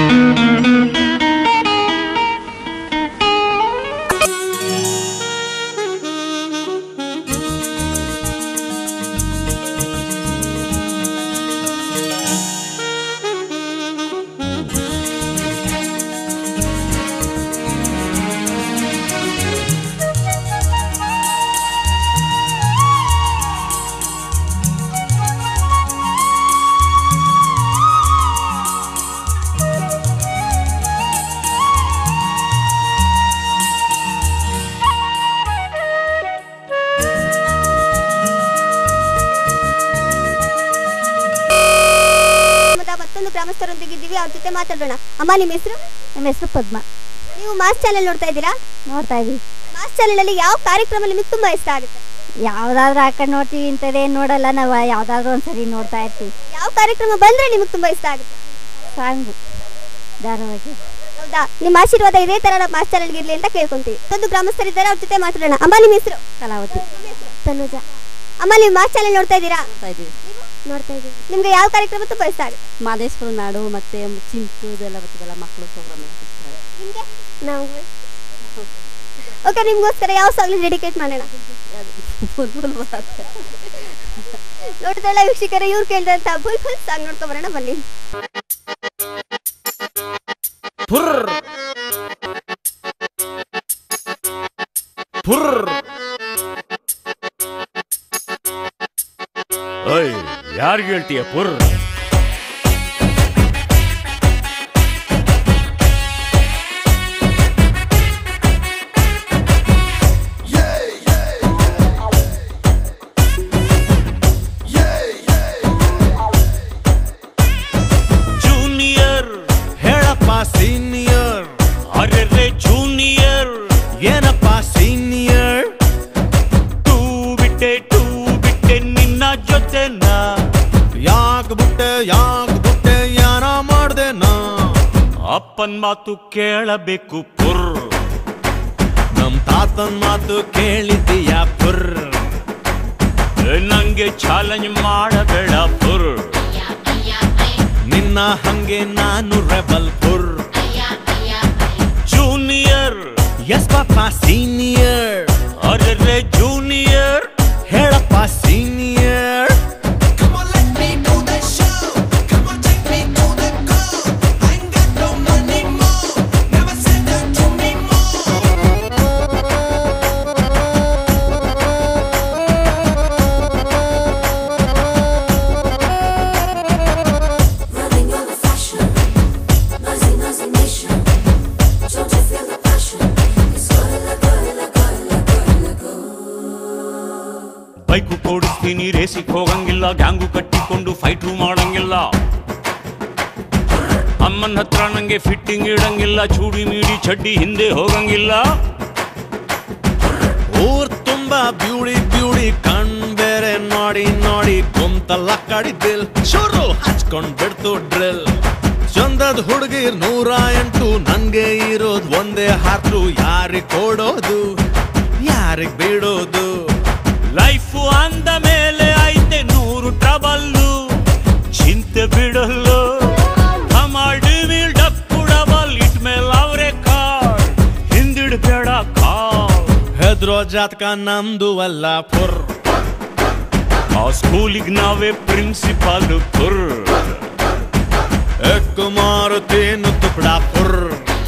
ಗ್ರಾಮದ ಮತ್ತೊಂದು ಗ್ರಾಮಸ್ಥರೊಂದಿಗೆ ಇದ್ದೀವಿ ಅವ್ರ ಜೊತೆ ಮಾತಾಡೋಣ ಅಮ್ಮ ನಿಮ್ಮ ಹೆಸರು ನಮ್ಮ ಹೆಸರು ಪದ್ಮ ನೀವು ಮಾಸ್ ಚಾನೆಲ್ ನೋಡ್ತಾ ಇದ್ದೀರಾ ನೋಡ್ತಾ ಇದೀವಿ ಮಾಸ್ ಚಾನೆಲ್ ಅಲ್ಲಿ ಯಾವ ಕಾರ್ಯಕ್ರಮ ನಿಮಗೆ ತುಂಬಾ ಇಷ್ಟ ಆಗುತ್ತೆ ಯಾವ್ದಾದ್ರು ಹಾಕೊಂಡು ನೋಡ್ತೀವಿ ಇಂಥದ್ದೇ ನೋಡಲ್ಲ ನಾವು ಯಾವ್ದಾದ್ರು ಒಂದ್ಸರಿ ನೋಡ್ತಾ ಇರ್ತೀವಿ ಯಾವ ಕಾರ್ಯಕ್ರಮ ಬಂದ್ರೆ ನಿಮಗೆ ತುಂಬಾ ಇಷ್ಟ ಆಗುತ್ತೆ ಸಾಂಗು ಧಾರಾವಾಹಿ ಹೌದಾ ನಿಮ್ಮ ಆಶೀರ್ವಾದ ಇದೇ ತರ ನಮ್ಮ ಮಾಸ್ ಚಾನೆಲ್ ಇರ್ಲಿ ಅಂತ ಕೇಳ್ಕೊಂತೀವಿ ಒಂದು ಗ್ರಾಮಸ್ಥರಿದ್ದಾರೆ ಅವ್ರ ಜೊತೆ ಮಾತಾಡೋಣ ಅಮ್ಮ ನಿಮ್ಮ ಹೆಸರು ಕಲಾವತಿ ತನುಜ ಅಮ್ಮ ನೀವು ಮಾಸ್ ಚಾನೆಲ್ ನೋಡ್ತಾ ಇದ್ದೀರಾ ನೋಡ್ತಾ ಇದೀವಿ ನೋಡ್ತಾ ಇದ್ದೀವಿ ನಿಮ್ಗೆ ಯಾವ ಕಾರ್ಯಕ್ರಮ ತುಂಬಾ ಇಷ್ಟ ಆಗುತ್ತೆ ಮಾದೇಶ್ವರ ನಾಡು ಮತ್ತೆ ಚಿಂಟು ಇದೆಲ್ಲ ಬರ್ತದಲ್ಲ ಮಕ್ಕಳು ಪ್ರೋಗ್ರಾಮ್ ನಿಮ್ಗೆ ನಾವು ಓಕೆ ನಿಮ್ಗೋಸ್ಕರ ಯಾವ ಸಾಂಗ್ ಡೆಡಿಕೇಟ್ ಮಾಡೋಣ ನೋಡಿದ್ರಲ್ಲ ವೀಕ್ಷಕರ ಇವ್ರು ಕೇಳಿದಂತ ಬುಲ್ ಬುಲ್ ಸಾಂಗ್ ನೋಡ್ಕೊಂಡ್ ಬರೋಣ ಬನ್ನಿ ಓಯ್ ಯಾರಿಗೆ ಹೇಳ್ತೀಯ ಪುರ್ ಜೂನಿಯರ್ ಹೇಳಪ್ಪ ಸೀನಿಯರ್ ಅರೆ ಜೂನಿಯರ್ ಏನಪ್ಪ ಸೀನಿಯರ್ ಟೂ ಬಿಟ್ಟೆ ಟೂ ಬಿಟ್ಟೆ ನಿನ್ನ ಜೊತೆನ ಯಾಕ್ ಬಿಟ್ಟೆ ಯಾಕ್ ಬಿಟ್ಟೆ ಯಾರ ಮಾಡ್ದೆ ನಾ ಅಪ್ಪನ್ ಮಾತು ಕೇಳಬೇಕು ಪುರ್ ನಮ್ ತಾತನ್ ಮಾತು ಕೇಳಿದ್ದೀಯ ಪುರ್ ನಂಗೆ ಚಾಲೆಂಜ್ ಮಾಡಬೇಡ ಪುರ್ ನಿನ್ನ ಹಂಗೆ ನಾನು ರೆಬಲ್ ಪುರ್ ಜೂನಿಯರ್ ಎಸ್ ಪಾಪ ಸೀನಿಯರ್ ಅರೆ ಜೂನಿಯರ್ ಹೇಳಪ್ಪ ಸೀನಿಯರ್ ಬೈಕು ಕೊಡಿಸ್ತೀನಿ ರೇಸಿಗೆ ಹೋಗಂಗಿಲ್ಲ ಗ್ಯಾಂಗು ಕಟ್ಟಿಕೊಂಡು ಫೈಟ್ರು ಮಾಡಂಗಿಲ್ಲ ಅಮ್ಮನ ಹತ್ರ ನಂಗೆ ಫಿಟ್ಟಿಂಗ್ ಇಡಂಗಿಲ್ಲ ಚೂಡಿ ಮೀಡಿ ಚಡ್ಡಿ ಹಿಂದೆ ಹೋಗಂಗಿಲ್ಲ ಊರ್ ತುಂಬಾ ಬ್ಯೂಡಿ ಬ್ಯೂಡಿ ಕಣ್ ಬೇರೆ ನೋಡಿ ನೋಡಿ ಕುಂತಲ್ಲ ಕಡಿದಿಲ್ ಶುರು ಹಚ್ಕೊಂಡ್ ಬಿಡ್ತು ಡ್ರಿಲ್ ಚಂದದ್ ಹುಡುಗಿರ್ ನೂರ ಎಂಟು ನನ್ಗೆ ಇರೋದ್ ಒಂದೇ ಹಾಕ್ರು ಯಾರಿಗ್ ಕೊಡೋದು ಯಾರಿಗ್ ಬಿಡೋದು ಲೈಫು ಅಂದ ಮೇಲೆ ಐತೆ ನೂರು ಟ್ರಬಲ್ಲು ಚಿಂತೆ ಬಿಡಲ್ಲು ಡಿವಿಲ್ ಡಕ್ಕು ಡಬಲ್ ಇಟ್ ಮೇಲೆ ಅವರೇ ಕಾರ್ ಹಿಂದಿಡ್ಬೇಡ ಕಾರ್ ಹೆದ್ರೋ ಜಾತಕ ನಮ್ದು ಅಲ್ಲ ಪುರ್ ಆ ಸ್ಕೂಲಿಗೆ ನಾವೇ ಪ್ರಿನ್ಸಿಪಾಲ್ ಪುರ್ ಎಕ್ಕು ಮಾರುತೇನು ತುಕಡ ಪುರ್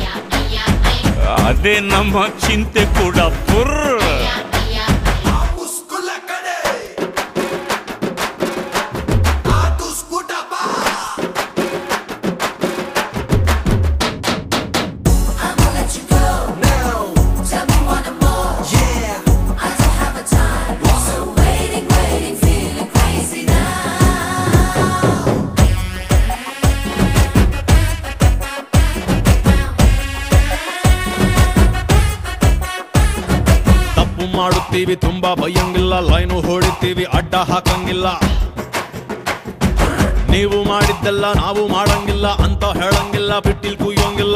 ಅದೇ ನಮ್ಮ ಚಿಂತೆ ಕೂಡ ಪುರ್ ತಪ್ಪು ಮಾಡುತ್ತೀವಿ ತುಂಬಾ ಬೈಯಂಗಿಲ್ಲ ಲೈನು ಹೊಡಿತೀವಿ ಅಡ್ಡ ಹಾಕಂಗಿಲ್ಲ ನೀವು ಮಾಡಿದ್ದೆಲ್ಲ ನಾವು ಮಾಡಂಗಿಲ್ಲ ಅಂತ ಹೇಳಂಗಿಲ್ಲ ಬಿಟ್ಟಿಲ್ ಕುಯ್ಯೋಂಗಿಲ್ಲ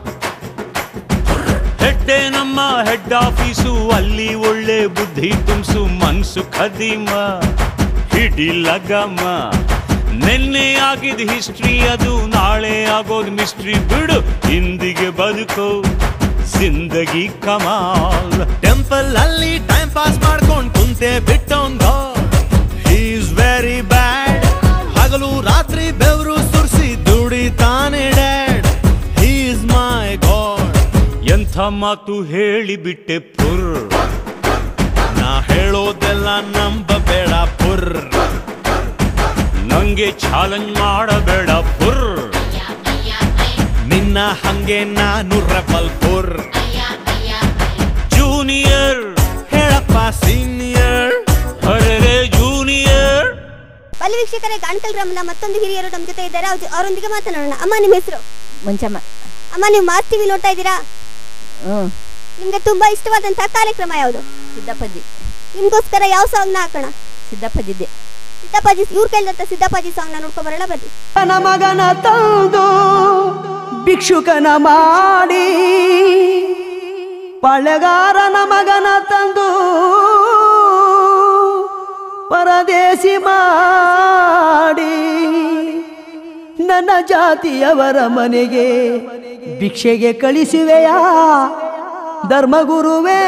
ಹೆಡ್ಡೆ ನಮ್ಮ ಹೆಡ್ ಆಫೀಸು ಅಲ್ಲಿ ಒಳ್ಳೆ ಬುದ್ಧಿ ತುಂಬಿಸು ಮನ್ಸು ಖದೀಮ ಹಿಡಿ ಲಗಮ ನಿನ್ನೆ ಆಗಿದ್ ಹಿಸ್ಟ್ರಿ ಅದು ನಾಳೆ ಆಗೋದ್ ಮಿಸ್ಟ್ರಿ ಬಿಡು ಹಿಂದಿಗೆ ಬದುಕು ಜಿಂದಗಿ ಕಮಾಲ್ ಟೆಂಪಲ್ ಅಲ್ಲಿ ಟೈಮ್ ಪಾಸ್ ಮಾಡ್ಕೊಂಡ್ ಕುಂತೆ ಬಿಟ್ಟವಂಗ ಈಸ್ ವೆರಿ ಬ್ಯಾಡ್ ಹಗಲು ರಾತ್ರಿ ಬೆವರು ಸುರಿಸಿ ದುಡಿತಾನೆ ಡ್ಯಾಡ್ ಈಸ್ ಮೈ ಗಾಡ್ ಎಂಥ ಮಾತು ಹೇಳಿಬಿಟ್ಟೆ ಪುರ್ ನಾ ಹೇಳೋದೆಲ್ಲ ನಂಬಬೇಡ ಪುರ್ ನಂಗೆ ಚಾಲೆಂಜ್ ಮಾಡಬೇಡ ಪುರ್ ನಿನ್ನ ಹಂಗೆ ನಾನು ರೆಬಲ್ ಪುರ್ ಜೂನಿಯರ್ ಹೇಳಪ್ಪ ಸೀನಿಯರ್ ಅರೆ ಜೂನಿಯರ್ ಬಲಿ ವೀಕ್ಷಕರೇ ಗಾಣಕಲ್ ಗ್ರಾಮದ ಮತ್ತೊಂದು ಹಿರಿಯರು ನಮ್ಮ ಜೊತೆ ಇದ್ದಾರೆ ಅವ್ರ- ಅವರೊಂದಿಗೆ ಮಾತನಾಡೋಣ ಅಮ್ಮ ನಿಮ್ಮ ಹೆಸರು ಮುಂಚಮ್ಮ ಅಮ್ಮ ನೀವು ಮಾಸ್ ಟಿವಿ ನೋಡ್ತಾ ಇದ್ದೀರಾ ಹ್ಞೂ ನಿಮ್ಗೆ ತುಂಬಾ ಇಷ್ಟವಾದಂತಹ ಕಾರ್ಯಕ್ರಮ ಯಾವುದು ಸಿದ್ದಪ್ಪಜ್ಜಿ ನಿಮ್ಗೋಸ್ಕರ ಯಾವ ಸಾಂಗ್ ನ ಹಾಕೋಣ ಸಿದ್ದಪ್ಪಜ್ಜಿದ್ದೆ ಸಿದ್ದಪ್ಪಾಜಿ ಇವ್ರು ಕೇಳಿದಂತ ಸಿದ್ದಪ್ಪಾಜಿ ಸಾಂಗ್ ನ ನೋಡ್ಕೊಂಡ್ ಬರೋಣ ಬನ್ನಿ ನನ್ನ ಮಗನ ತಂದು ಭಿಕ್ಷುಕನ ಮಾಡಿ ಪಳೆಗಾರನ ಮಗನ ತಂದು ಪರದೇಸಿ ಮಾಡಿ ನನ್ನ ಜಾತಿಯವರ ಮನೆಗೆ ಭಿಕ್ಷೆಗೆ ಕಳಿಸುವೆಯಾ ಧರ್ಮಗುರುವೇ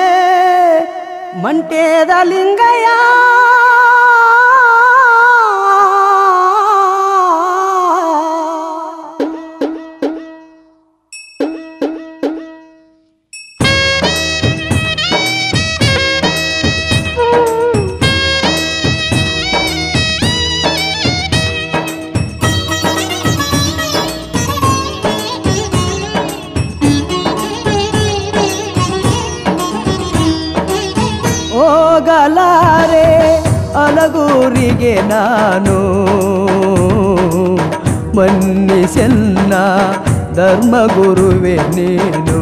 ಮಂಟೇದ ಲಿಂಗಯ್ಯ ಹೋಗಲಾರೆ ಅಲಗೂರಿಗೆ ನಾನು ಮನ್ನಿಸೆನ್ನ ಧರ್ಮಗುರುವೆ ನೀನು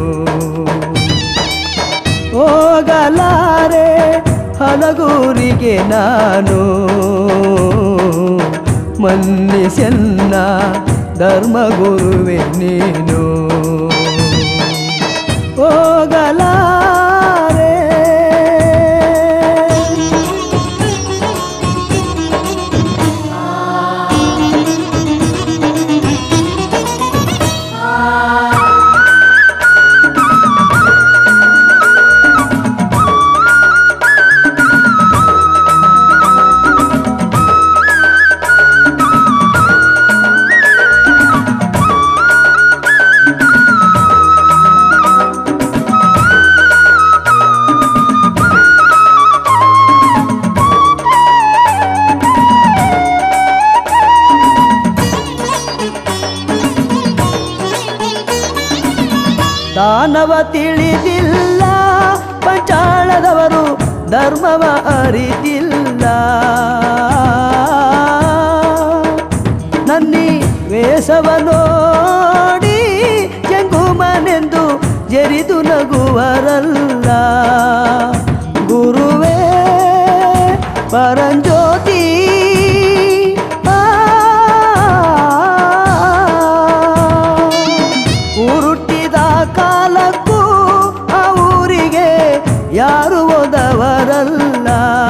ಹೋಗಲಾರೆ ಹಲಗೂರಿಗೆ ನಾನು ಮನ್ನಿಸೆನ್ನ ಧರ್ಮಗುರುವೆ ನೀನು ಹೋಗಲಾರೆ ದಾನವ ತಿಳಿದಿಲ್ಲ ಪಂಚಾಳದವರು ಧರ್ಮವ ಅರಿತಿಲ್ಲ ನನ್ನಿ ವೇಷವ ನೋಡಿ ಜಂಗುಮನೆಂದು ಜರಿದು ನಗುವರಲ್ಲ ಗುರುವೇ ಪರಂಜ್ಯೋತಿ ಆ ಉರುಟ್ಟಿದ ಕಾಲಕ್ಕೂ ಆ ಊರಿಗೆ ಯಾರು ಹೋದವರಲ್ಲ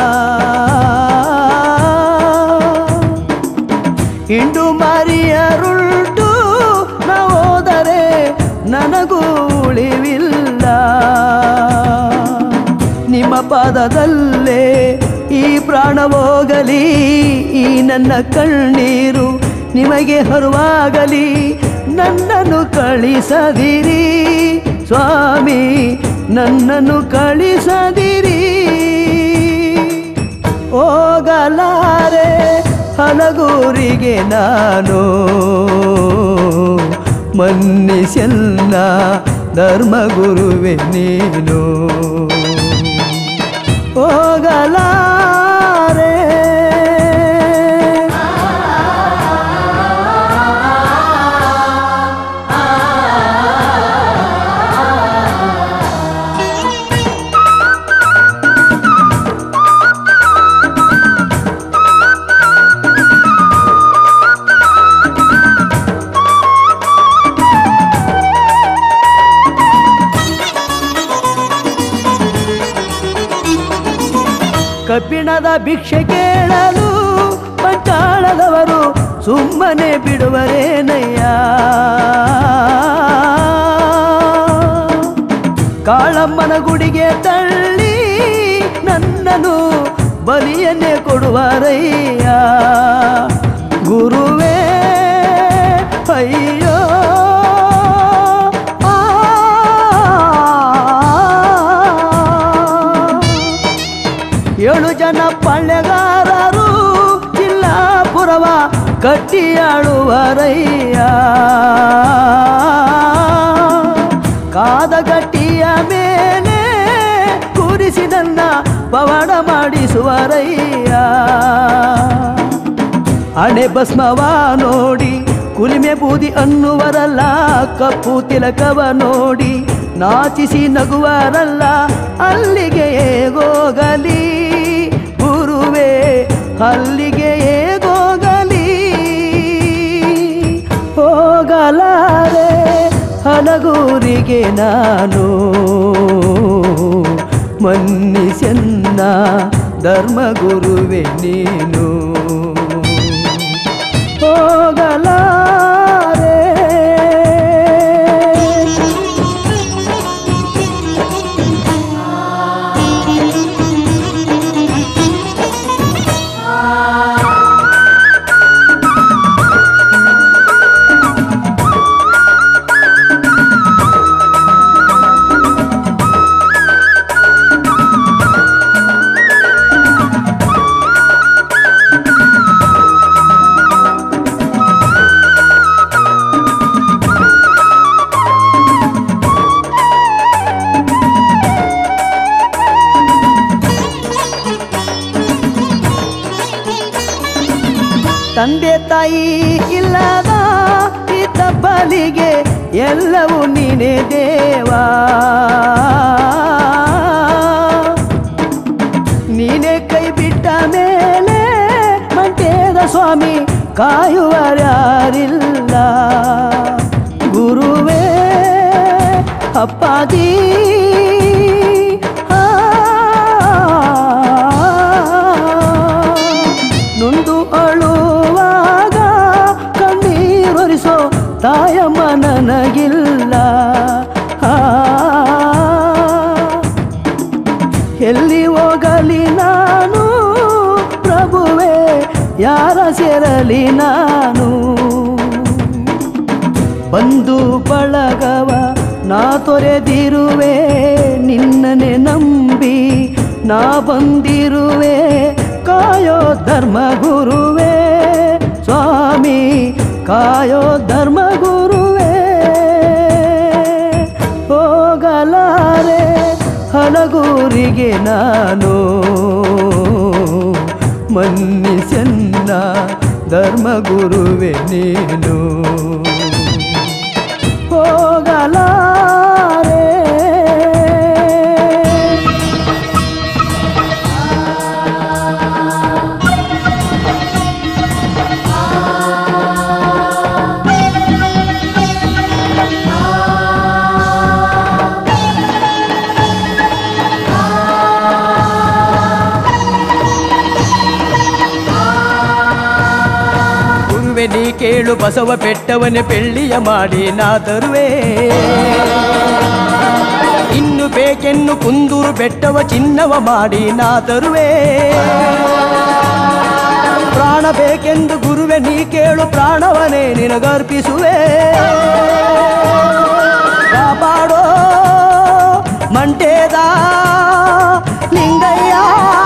ಇಂಡು ಮರಿಯರುಳ್ಟು ನಾ ಹೋದರೆ ನನಗೂ ಉಳಿವಿಲ್ಲ ನಿಮ್ಮ ಪಾದದಲ್ಲೇ ಈ ಪ್ರಾಣ ಹೋಗಲಿ ಈ ನನ್ನ ಕಣ್ಣೀರು ನಿಮಗೆ ಹರುವಾಗಲಿ ನನ್ನನ್ನು ಕಳಿಸದಿರಿ ಸ್ವಾಮಿ ನನ್ನನ್ನು ಕಳಿಸದಿರಿ ಹೋಗಲಾರೆ ಹಲಗೂರಿಗೆ ನಾನು ಮನ್ನಿಸೆಲ್ಲ ಧರ್ಮಗುರುವೆ ನೀನು ಹೋಗಲಾರೆ ಕಬ್ಬಿಣದ ಭಿಕ್ಷೆ ಕೇಳಲು ತಾಳದವರು ಸುಮ್ಮನೆ ಬಿಡುವರೇನಯ್ಯ ಕಾಳಮ್ಮನ ಗುಡಿಗೆ ತಳ್ಳಿ ನನ್ನನು ಬಲಿಯನ್ನೇ ಕೊಡುವರಯ್ಯ ಗುರುವೇ ಅಯ್ಯೋ ಆ. ಏಳು ಜನ ಪಳ್ಳೆಗಾರರು ಜಿಲ್ಲಾಪುರವ ಕಟ್ಟಿಯಾಳುವರಯ್ಯ ಕಾದ ಗಟ್ಟಿಯ ಮೇಲೆ ಕೂರಿಸಿ ನನ್ನ ಪವಾಡ ಮಾಡಿಸುವರಯ್ಯ ಹಣೆ ಭಸ್ಮವ ನೋಡಿ ಕುಲಿಮೆ ಬೂದಿ ಅನ್ನುವರಲ್ಲ ಕಪ್ಪು ತಿಲಕವ ನೋಡಿ ನಾಚಿಸಿ ನಗುವರಲ್ಲ ಅಲ್ಲಿಗೆ ಹೇಗೋಗಲಿ ಗುರುವೇ ಅಲ್ಲಿಗೆ ಹೇಗೋಗಲಿ ಹೋಗಲಾರೆ ಹಲಗೂರಿಗೆ ನಾನು ಮನ್ನಿಸೆನ್ನ ಧರ್ಮಗುರುವೆ ನೀನು ಹೋಗಲಾರೆ ತಂದೆ ತಾಯಿ ಇಲ್ಲದ ಇದ್ದ ಬಲಿಗೆ ಎಲ್ಲವೂ ನೀನೇ ದೇವಾ ನೀನೇ ಕೈ ಬಿಟ್ಟ ಮೇಲೆ ಮಂಟೇದ ಸ್ವಾಮಿ ಕಾಯುವರ್ಯಾರಿಲ್ಲ ಗುರುವೇ ಅಪ್ಪಾಜಿ ಆ, ನೊಂದು ಅಳುವಾಗ ಕಣ್ಣೀರೊರಿಸೋ ತಾಯಮ್ಮ ನನಗಿಲ್ಲ ಆ, ಎಲ್ಲಿ ಹೋಗಲಿ ನಾನು ಪ್ರಭುವೇ ಯಾರ ಸೇರಲಿ ನಾನು ಬಂದು ಬಳಗವ ನಾ ತೊರೆದಿರುವೆ ನಿನ್ನನೆ ನಂಬಿ ನಾ ಬಂದಿರುವೆ ಕಾಯೋ ಧರ್ಮ ಗುರುವೇ ಸ್ವಾಮಿ ಕಾಯೋ ಧರ್ಮ ಗುರುವೇ ಹೋಗಲಾರೆ ಹಲಗೂರಿಗೆ ನಾನು ಮನ್ನಿಸೆನ್ನ ಧರ್ಮಗುರುವೆ ನೀನು ಹೋಗಲಾರೆ ಗುರುವೆ ನೀ ಕೇಳು ಬಸವ ಪೆಟ್ಟವನೆ ಬೆಳ್ಳಿಯ ಮಾಡಿ ನಾ ತರುವೆ ಇನ್ನು ಬೇಕೆನ್ನು ಕುಂದೂರು ಬೆಟ್ಟವ ಚಿನ್ನವ ಮಾಡಿ ನಾ ತರುವೆ ಪ್ರಾಣ ಬೇಕೆಂದು ಗುರುವೆ ನೀ ಕೇಳು ಪ್ರಾಣವನೇ ನಿನಗರ್ಪಿಸುವೆ ಕಾಪಾಡೋ ಮಂಟೇದ ಲಿಂಗಯ್ಯ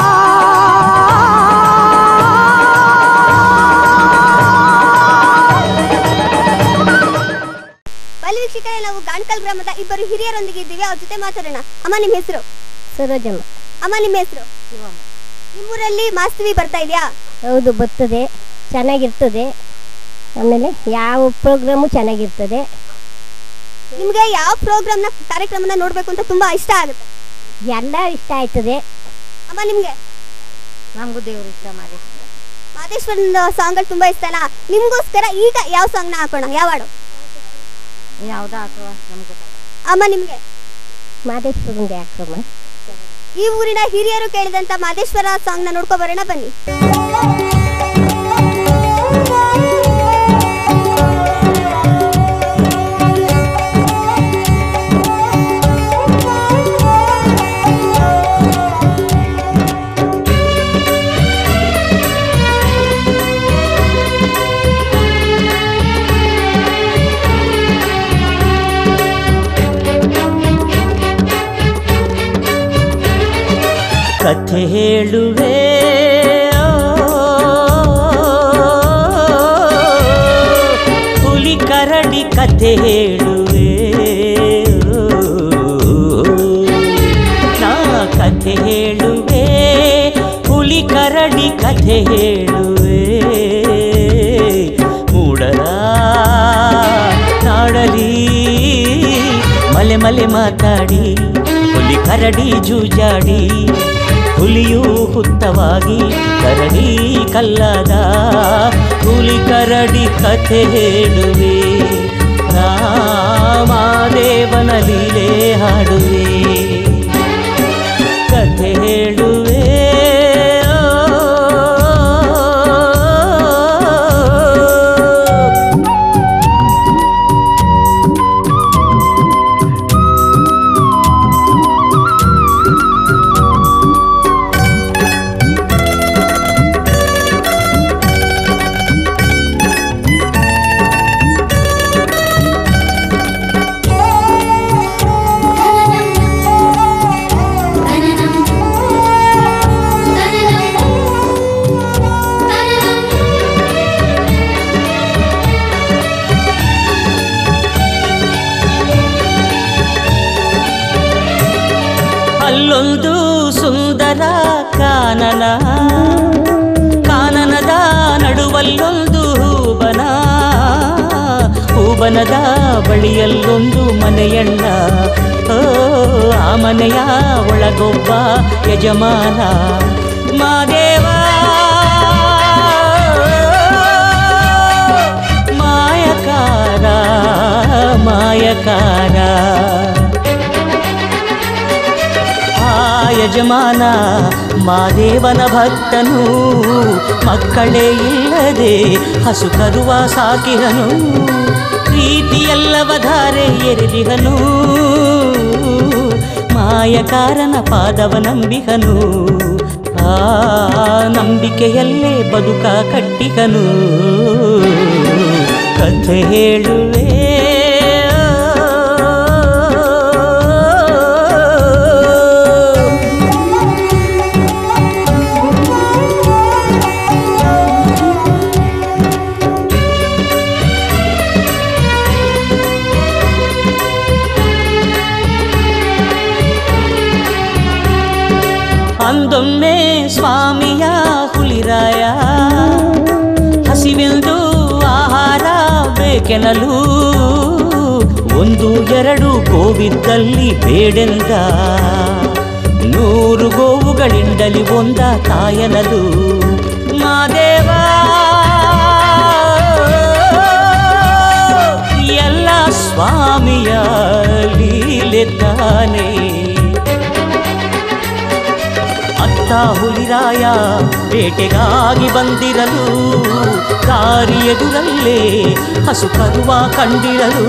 ಬಲಿ ವೀಕ್ಷಕರೇ ನಾವು ಗಾಣ್ಕಲ್ ಗ್ರಾಮದ ಇಬ್ಬರು ಹಿರಿಯರೊಂದಿಗೆ ಇದ್ದೀವಿ ಅವ್ರ ಜೊತೆ ಮಾತಾಡೋಣ ಅಮ್ಮ ನಿಮ್ಮ ಹೆಸರು ಸರೋಜಮ್ಮ ಅಮ್ಮ ನಿಮ್ಮ ಹೆಸರು ನಿಮ್ಮೂರಲ್ಲಿ ಮಾಸ್ತವಿ ಬರ್ತಾ ಇದೆಯಾ ಹೌದು ಬರ್ತದೆ ಚೆನ್ನಾಗಿರ್ತದೆ ಆಮೇಲೆ ಯಾವ ಪ್ರೋಗ್ರಾಮು ಚೆನ್ನಾಗಿರ್ತದೆ ನಿಮ್ಗೆ ಯಾವ ಪ್ರೋಗ್ರಾಮ್ನ ಕಾರ್ಯಕ್ರಮನ ನೋಡ್ಬೇಕು ಅಂತ ತುಂಬಾ ಇಷ್ಟ ಆಗುತ್ತೆ ಎಲ್ಲ ಇಷ್ಟ ಆಯ್ತದೆ ಅಮ್ಮ ನಿಮ್ಗೆ ನಮಗೂ ದೇವರು ಇಷ್ಟ ಮಾಡಿ ಮಾದೇಶ್ವರನ ಸಾಂಗ್ ತುಂಬಾ ಇಷ್ಟನಾ ನಿಮ್ಗೋಸ್ಕರ ಈಗ ಯಾವ ಸಾಂಗ್ ನ ಹಾಕೋಣ ಯಾವ ಹಾಡು ಯಾವ್ದು ಹಾಕುವ ನಮ್ಗೆ ಅಮ್ಮ ನಿಮ್ಗೆ ಮಾದೇಶ್ವರಂದೇ ಹಾಕಮ್ಮ ಈ ಊರಿನ ಹಿರಿಯರು ಕೇಳಿದಂತ ಮಾದೇಶ್ವರ ಸಾಂಗ್ ನ ನೋಡ್ಕೊ ಬರೋಣ ಬನ್ನಿ ಕಥೆ ಹೇಳುವೆ ಹುಲಿ ಕರಡಿ ಕಥೆ ಹೇಳುವೆ ನಾ ಕಥೆ ಹೇಳುವೆ ಹುಲಿ ಕರಡಿ ಕಥೆ ಹೇಳುವೆ ಮೂಡಲ ನಾಡಲಿ ಮಲೆ ಮಲೆ ಮಾತಾಡಿ ಹುಲಿ ಕರಡಿ ಜೂಜಾಡಿ ಹುಲಿಯೂ ಹುತ್ತವಾಗಿ ಕರಡಿ ಕಲ್ಲಾದ ಹುಲಿ ಕರಡಿ ಕಥೆ ಹೇಳುವೆ ರಾಮಾದೇವನ ಲೀಲೆ ಹಾಡುವೆ ಕಥೆ ಹೇಳುವೆ ಅಲ್ಲೊಂದು ಸುಂದರ ಕಾನನ ಕಾನನದ ನಡುವಲ್ಲೊಂದು ಹೂಬನ ಹೂಬನದ ಬಳಿಯಲ್ಲೊಂದು ಮನೆಯಣ್ಣ ಓ ಆ ಮನೆಯ ಒಳಗೊಬ್ಬ ಯಜಮಾನ ಮಾದೇವ ಮಾಯಕಾರ ಮಾಯಕಾರ ಆ ಯಜಮಾನ ಮಾದೇವನ ಭಕ್ತನು ಮಕ್ಕಳೇ ಇಲ್ಲದೆ ಹಸು ಕರುವ ಸಾಕಿರನು ಪ್ರೀತಿಯಲ್ಲವ ಧಾರೆ ಎರೆದಿಹನು ಮಾಯಕಾರನ ಪಾದವ ನಂಬಿಹನು ಆ ನಂಬಿಕೆಯಲ್ಲೇ ಬದುಕ ಕಟ್ಟಿಹನು ಕಥೆ ಹೇಳುವೆ ಅಂದೊಮ್ಮೆ ಸ್ವಾಮಿಯ ಹುಲಿರಾಯ ಹಸಿವೆಂದು ಆಹಾರ ಬೇಕೆನಲು ಒಂದು ಎರಡು ಗೋವಿದ್ದಲ್ಲಿ ಬೇಡೆಂದ ನೂರು ಗೋವುಗಳಿಂದಲಿ ಒಂದ ತಾಯನದು ಮಾದೇವ ಎಲ್ಲ ಸ್ವಾಮಿಯ ಲೀಲೆ ತಾನೇ ಅತ್ತ ಹುಲಿರಾಯ ಬೇಟೆಗಾಗಿ ಬಂದಿರಲು ದಾರಿ ಎದುರಲ್ಲೇ ಹಸು ಕರುವ ಕಂಡಿರಲು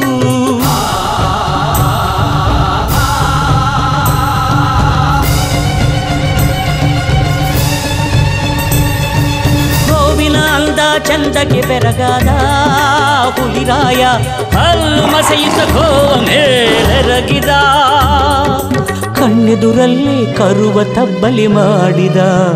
ಗೋವಿನ ಅಂದ ಚಂದಕ್ಕೆ ಬೆರಗಾದ ಹುಲಿರಾಯ ಹಲ್ಲು ಮಸೆಯಿತ ಗೋವ ಮೇಲೆರಗಿದ ಕಣ್ಣೆದುರಲ್ಲಿ ಕರುವ ತಬ್ಬಲಿ ಮಾಡಿದ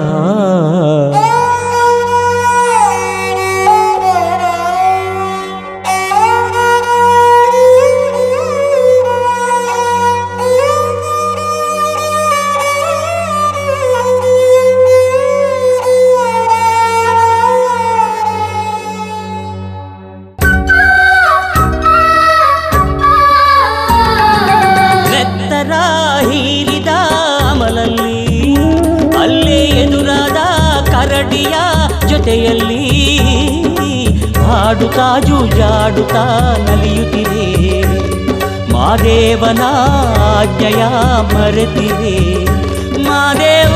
ನೆತ್ತರ ಹೀರಿದ ಅಮಲಲ್ಲಿ ಅಲ್ಲೇ ಎದುರಾದ ಕರಡಿಯ ಜೊತೆಯಲ್ಲಿ ಹಾಡುತ್ತಾ ಜೂಜಾಡುತ್ತಾ ನಲಿಯುತ್ತಿದೆ ಮಾದೇವನ ಆಜ್ಞೆಯ ಮರೆತಿದೆ ಮಾದೇವ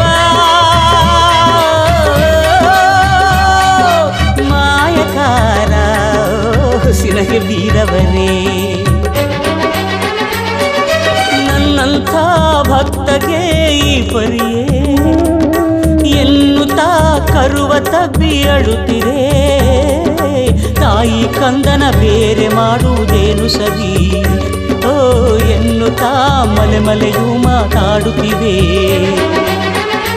ಮಾಯಕಾರ ಸಿನಗೆ ಬೀರವರೇ ನನ್ನಂಥ ಭಕ್ತಗೆ ಈ ಪರಿಯೇ ಎನ್ನುತ್ತಾ ಕರುವ ತಬ್ಬಿ ಅಳುತ್ತಿದೆ ತಾಯಿ ಕಂದನ ಬೇರೆ ಮಾಡುವುದೇನು ಸರಿ ಓ ಎನ್ನುತ್ತಾ ಮಲೆ ಮಲೆಯೂ ಮಾತಾಡುತ್ತಿವೆ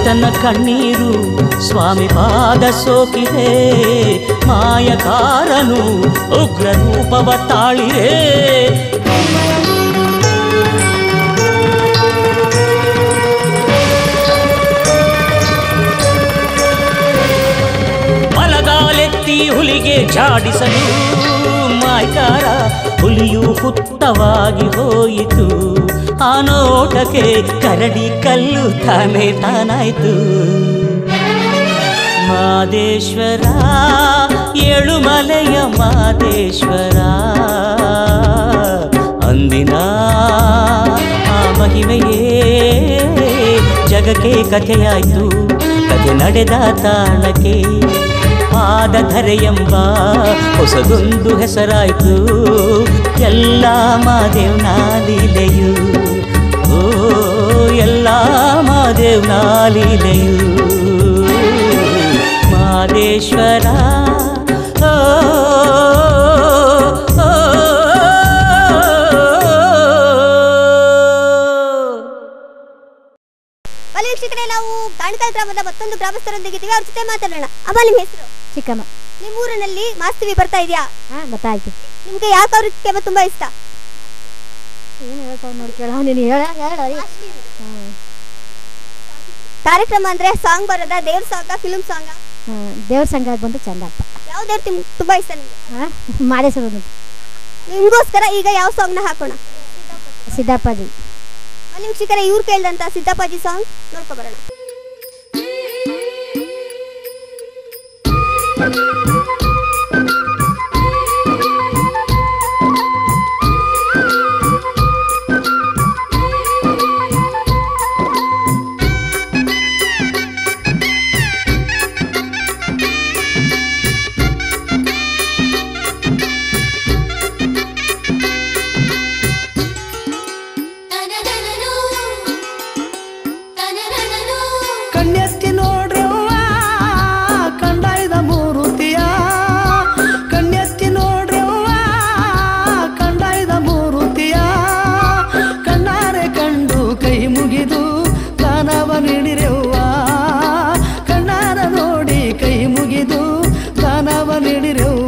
ಭಕ್ತನ ಕಣ್ಣೀರು ಸ್ವಾಮಿ ಪಾದ ಸೋಕಿದೆ ಮಾಯಕಾರನು ಉಗ್ರ ರೂಪವ ತಾಳಿರೆ ಬಲಗಾಲೆತ್ತಿ ಹುಲಿಗೆ ಚಾಡಿಸಲು ಮಾಯ್ಕಾರ ಹುಲಿಯು ಹುತ್ತವಾಗಿ ಹೋಯಿತು ಆ ನೋಟಕ್ಕೆ ಕರಡಿ ಕಲ್ಲು ತಾನೇ ತಾನಾಯ್ತು ಮಾದೇಶ್ವರ ಏಳುಮಲೆಯ ಮಾದೇಶ್ವರ ಅಂದಿನ ಆ ಮಹಿಮೆಯೇ ಜಗಕ್ಕೆ ಕಥೆಯಾಯ್ತು ಕಥೆ ನಡೆದ ತಾಣಕ್ಕೆ ಪಾದಧರೆ ಎಂಬ ಹೊಸದೊಂದು ಹೆಸರಾಯ್ತು ಎಲ್ಲ ಮಾದೇವ್ನ ಲೀಲೆಯು ಓ ಎಲ್ಲ ಮಾದೇವ್ನ ಲೀಲೆಯು ಮಾದೇಶ್ವರ ಓ, ಓ, ಬಲಿ ವೀಕ್ಷಕರೇ ನಾವು ಗಾಣಕಲ್ ಗ್ರಾಮದ ಮತ್ತೊಂದು ಗ್ರಾಮಸ್ಥರೊಂದಿಗಿದ್ದೀವಿ ಅವ್ರ ಜೊತೆ ಮಾತಾಡೋಣ ಅಮ್ಮ ನಿಮ್ಮ ಹೆಸರು ಚಿಕ್ಕಮ್ಮ ನಿಮ್ಮ ಊರಿನಲ್ಲಿ ಮಾಸ್ತಿವಿ ಬರ್ತಾ ಇದೆಯಾ ಹಾ ಗೊತ್ತಾಯ್ತು ನಿಮ್ಗೆ ಯಾವ ಕಾರ್ಯಕ್ರಮ ತುಂಬಾ ಇಷ್ಟ ಏನು ಹೇಳ್ತಾವ್ ನೋಡಿ ಕೇಳ ನೀನು ಹೇಳ ಹೇಳ ಕಾರ್ಯಕ್ರಮ ಅಂದ್ರೆ ಸಾಂಗ್ ಬರೋದ ದೇವ್ರ ಸಾಂಗ ಫಿಲ್ಮ್ ಸಾಂಗ ದೇವ್ರ ಸಂಘ ಬಂದು ಚಂದಪ್ಪ ಯಾವ ದೇವ್ರ ತಿಮ್ ತುಂಬಾ ಇಷ್ಟ ನಿಮ್ಗೆ ಹಾ ಮಾದೇಶ್ವರ ನಿಮ್ಗೋಸ್ಕರ ಈಗ ಯಾವ ಸಾಂಗ್ ನ ಹಾಕೋಣ ಸಿದ್ದಪ್ಪಾಜಿ ಬಲಿ ವೀಕ್ಷಕರೇ ಇವ್ರು ಕೇಳಿದಂತ ಸಿದ್ದಪ್ಪಾಜಿ ಸಾಂಗ್ ನೋಡ್ಕೊ ಬರೋಣ ಕಣ್ಣೆತ್ತಿ ನೋಡ್ರವ್ವ ಕಂಡಾಯ್ದ ಮೂರುತಿಯ ಕಣ್ಣೆತ್ತಿ ನೋಡ್ರವ್ವ ಕಂಡಾಯ್ದ ಮೂರುತಿಯ ಕಣ್ಣಾರೆ ಕಂಡು ಕೈ ಮುಗಿದು ದಾನವ ನೀಡಿರೆವ್ವ ಕಣ್ಣಾರ ನೋಡಿ ಕೈ ಮುಗಿದು ದಾನವ ನೀಡಿರೆವ್ವ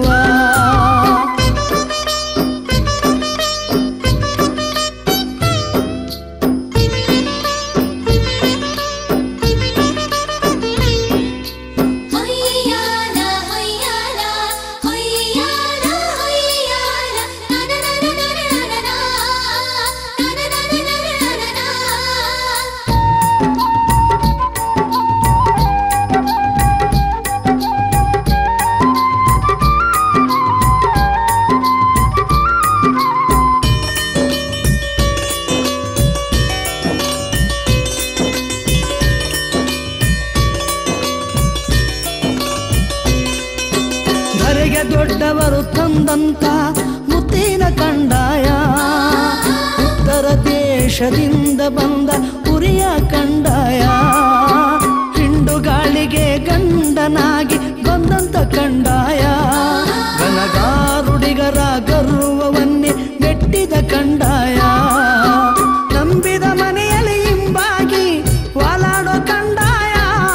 ಧರೆಗೆ ದೊಡ್ಡವರು ತಂದಂತ ಮುತ್ತಿನ ಕಂಡಾಯ ಉತ್ತರ ದೇಶದಿಂದ ಬಂದ ಉರಿಯ ಕಂಡಾಯ ಹಿಂಡು ಗಾಳಿಗೆ ಗಂಡನಾಗಿ ಬಂದಂತ ಕಂಡಾಯ ಗನಗಾರುಡಿಗರ ಗರ್ವವನ್ನೇ ಮೆಟ್ಟಿದ ಕಂಡಾಯ ನಂಬಿದ ಮನೆಯಲ್ಲಿ ಹಿಂಬಾಗಿ ವಾಲಾಡೋ ಕಂಡಾಯ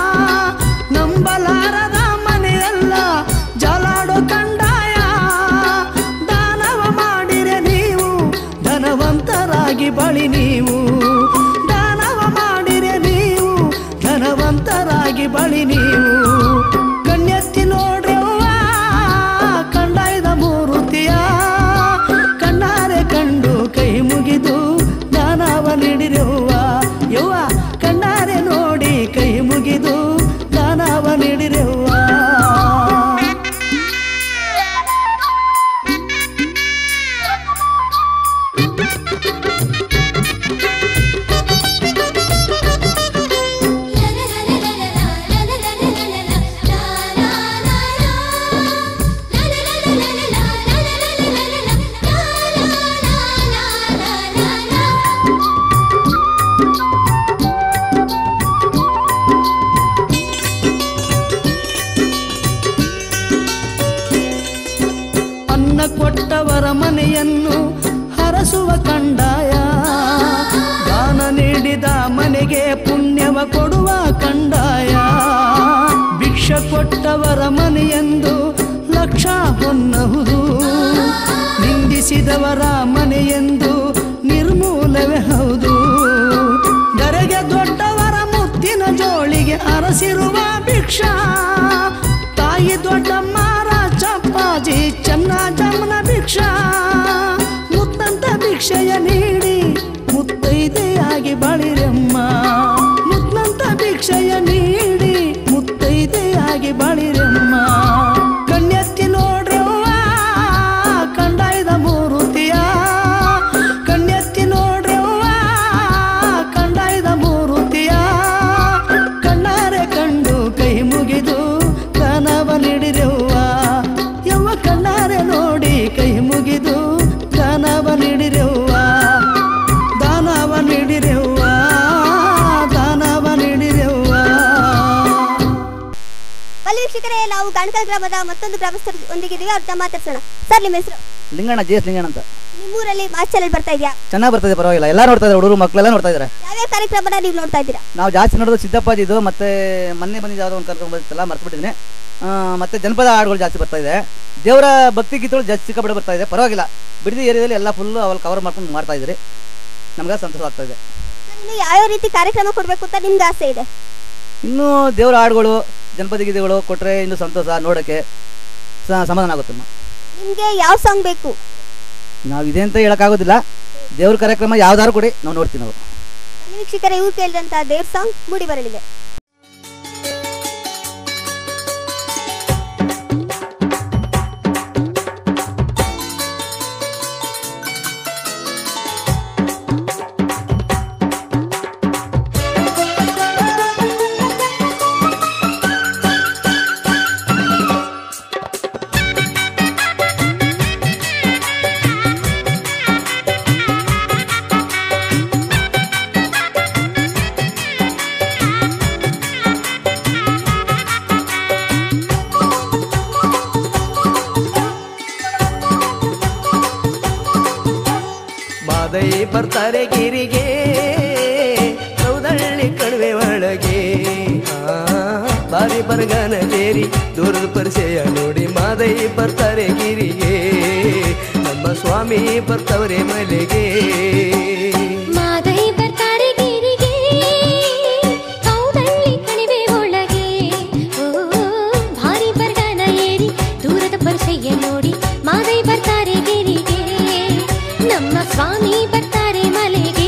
ನಂಬಲಾರದ ಮನೆಯಲ್ಲ ಜಲಾಡೋ ಕಂಡಾಯ ದಾನವ ಮಾಡಿರೆ ನೀವು ಧನವಂತರಾಗಿ ಬಳಿ ನೀವು ದಾನವ ಮಾಡಿರೆ ನೀವು ಧನವಂತರಾಗಿ ಬಳಿ ನೀವು ಕಣ್ಣೆತ್ತಿ ನೋಡ್ರವ್ವ ಕಂಡಾಯ್ದ ಮೂರುತಿಯ ಕಣ್ಣಾರೆ ಕಂಡು ಕೈ ಮುಗಿದು ದಾನವ ನೀಡಿರವ್ವ ಯವ್ವ ಕಣ್ಣಾರೆ ನೋಡಿ ಕೈ ಮುಗಿದು ದಾನವ ನೀಡಿರವ್ವ ಅನ್ನ ಕೊಟ್ಟವರ ಮನೆಯನ್ನು ಹರಸುವ ಕಂಡಾಯ ದಾನ ನೀಡಿದ ಮನೆಗೆ ಪುಣ್ಯವ ಕೊಡುವ ಕಂಡಾಯ ದೊಡ್ಡವರ ಮನೆಯೆಂದು ಲಕ್ಷ ಹೊನ್ನಹುದು ನಿಂದಿಸಿದವರ ಮನೆಯೆಂದು ನಿರ್ಮೂಲವೇ ಹೌದು ಗರೆಗೆ ದೊಡ್ಡವರ ಮುತ್ತಿನ ಜೋಳಿಗೆ ಅರಸಿರುವ ಭಿಕ್ಷಾ ತಾಯಿ ದೊಡ್ಡಮ್ಮ ಚಪ್ಪಾಜಿ ಚೆನ್ನ ಜಮ್ಮನ ಭಿಕ್ಷಾ ಮುತ್ತಂತ ಭಿಕ್ಷೆಯ ನೀಡಿ ಮುತ್ತೈದೆಯಾಗಿ ಬಳಿರಮ್ಮ ಮುತ್ತಂತ ಭಿಕ್ಷೆಯ ನೀಡಿ ಮುತ್ತೈದೆಯಾಗಿ ಬಳಿರಮ್ಮ ಕಣ್ಣೆತ್ತಿ ನೋಡ್ರವ್ವ ಕಂಡಾಯ್ದ ಮೂರುತಿಯ ಕಣ್ಣೆತ್ತಿ ನೋಡ್ರವ್ವ ಕಂಡಾಯ್ದ ಮೂರುತಿಯ ಕಣ್ಣಾರೆ ಕಂಡು ಕೈ ಮುಗಿದು ಕನವ ನೀಡಿರವ್ವ ಯವ್ವ ಕಣ್ಣಾರೆ ನೋಡಿ ಕೈ ಮುಗಿದು ದಾನವ ನೀಡಿರವ್ವ ದಾನವ ನೀಡಿರವ್ವ ದಾನವ ನೀಡಿರವ್ವ ಬಲಿ ವೀಕ್ಷಕರೇ ನಾವು ಗಾಣಕಲ್ ಗ್ರಾಮದ ಮತ್ತೊಂದು ಗ್ರಾಮಸ್ಥರ ಒಂದಿಗಿದ್ದೀವಿ ಅವ್ರನ್ನ ಮಾತಾಡ್ಸೋಣ ಸರ್ ನಿಮ್ಮ ಹೆಸರು ಲಿಂಗಣ್ಣ ಜಿ ಎಸ್ ಲಿಂಗಣ್ಣ ಅಂತ ನಿಮ್ಮೂರಲ್ಲಿ ಮಾಸ್ ಚಾನಲ್ ಬರ್ತಾ ಇದೆಯಾ ಚೆನ್ನಾಗಿ ಬರ್ತದೆ ಪರವಾಗಿಲ್ಲ ಎಲ್ಲ ನೋಡ್ತಾ ಇದ್ದಾರೆ ಹುಡುಗರು ಮಕ್ಕಳೆಲ್ಲ ನೋಡ್ತಾ ಇದ್ದಾರೆ ಯಾವ್ಯಾವ ಕಾರ್ಯಕ್ರಮನ ನೀವು ನೋಡ್ತಾ ಇದ್ದೀರಾ ನಾವು ಜಾಸ್ತಿ ನೋಡೋದು ಸಿದ್ದಪ್ಪಾಜಿದು ಮತ್ತೆ ಮೊನ್ನೆ ಬಂದಿದ್ದು ಯಾವುದೋ ಒಂದು ಕರ್ಕೊಂಡು ಬಂದಿತ್ತಲ್ಲ ಮರ್ತು ಬಿಟ್ಟಿದ್ದೀನಿ ಮತ್ತೆ ಜನಪದ ಹಾಡುಗಳು ಜಾಸ್ತಿ ಬರ್ತಾ ಇದೆ ದೇವರ ಭಕ್ತಿ ಗೀತೆಗಳು ಜಾಸ್ತಿ ಸಿಕ್ಕಾಪಟ್ಟೆ ಬರ್ತಾ ಇದೆ ಪರವಾಗಿಲ್ಲ ಬಿಡದಿ ಏರಿಯಾದಲ್ಲಿ ಎಲ್ಲ ಫುಲ್ಲು ಅವಲ್ಲಿ ಕವರ್ ಮಾಡ್ಕೊಂಡು ಮಾಡ್ತಾ ಇದ್ದೀರಿ ನಮ್ಗೆ ಸಂತೋಷ ಆಗ್ತಾ ಇದೆ ಇನ್ನು ಯಾವ್ಯಾವ ರೀತಿ ಕಾರ್ಯಕ್ರಮ ಕೊಡ್ಬೇಕು ಅಂತ ನಿಮ್ಗೆ ಆಸೆ ಇದೆ ಇನ್ನೂ ದೇವರ ಹಾಡುಗಳು ಜನಪದ ಗೀತೆಗಳು ಕೊಟ್ಟರೆ ಇನ್ನು ಸಂತೋಷ ನೋಡೋಕ್ಕೆ ಸ- ಸಮಾಧಾನ ಆಗುತ್ತೆ ಅಮ್ಮ. ನಿಮ್ಗೆ ಯಾವ ಸಾಂಗ್ ಬೇಕು ನಾವು ಇದೆ ಅಂತ ಹೇಳೋಕ್ಕಾಗೋದಿಲ್ಲ ದೇವ್ರ ಕಾರ್ಯಕ್ರಮ ಯಾವ್ದಾದ್ರು ಕೊಡಿ ನಾವು ನೋಡ್ತೀವಿ ನಾವು ಬಲಿ ವೀಕ್ಷಕರೇ ಇವ್ರು ಕೇಳಿದಂತ ದೇವ್ರ ಸಾಂಗ್ ಮೂಡಿ ಬರಲಿದೆ ಮಾದೈ ಬರ್ತಾರೆ ಗಿರಿಗೆ ಸೌದಳ್ಳಿ ಕಣಿವೆ ಒಳಗೆ ಆ, ಬಾರಿ ಬರಗಾನ ಬೇರಿ ದೂರದ ಪರಿಚಯ ನೋಡಿ ಮಾದೈ ಬರ್ತಾರೆ ಗಿರಿಗೆ ನಮ್ಮ ಸ್ವಾಮಿ ಬರ್ತವ್ರೆ ಮಲೆಗೆ ಮಾದೈ ಬರ್ತಾರೆ ಗಿರಿಗೆ ಕೌದಳ್ಳಿ ಕಣಿವೆ ಒಳಗೆ ಓ ಭಾರಿ ಬರ್ಗಾನ ಏರಿ ದೂರದ ಪರಿಚಯ ನೋಡಿ ಮಾದೈ ಬರ್ತಾರೆ ಗಿರಿಗೆ ನಮ್ಮ ಸ್ವಾಮಿ ಬರ್ತಾರೆ ಮಲೆಗೆ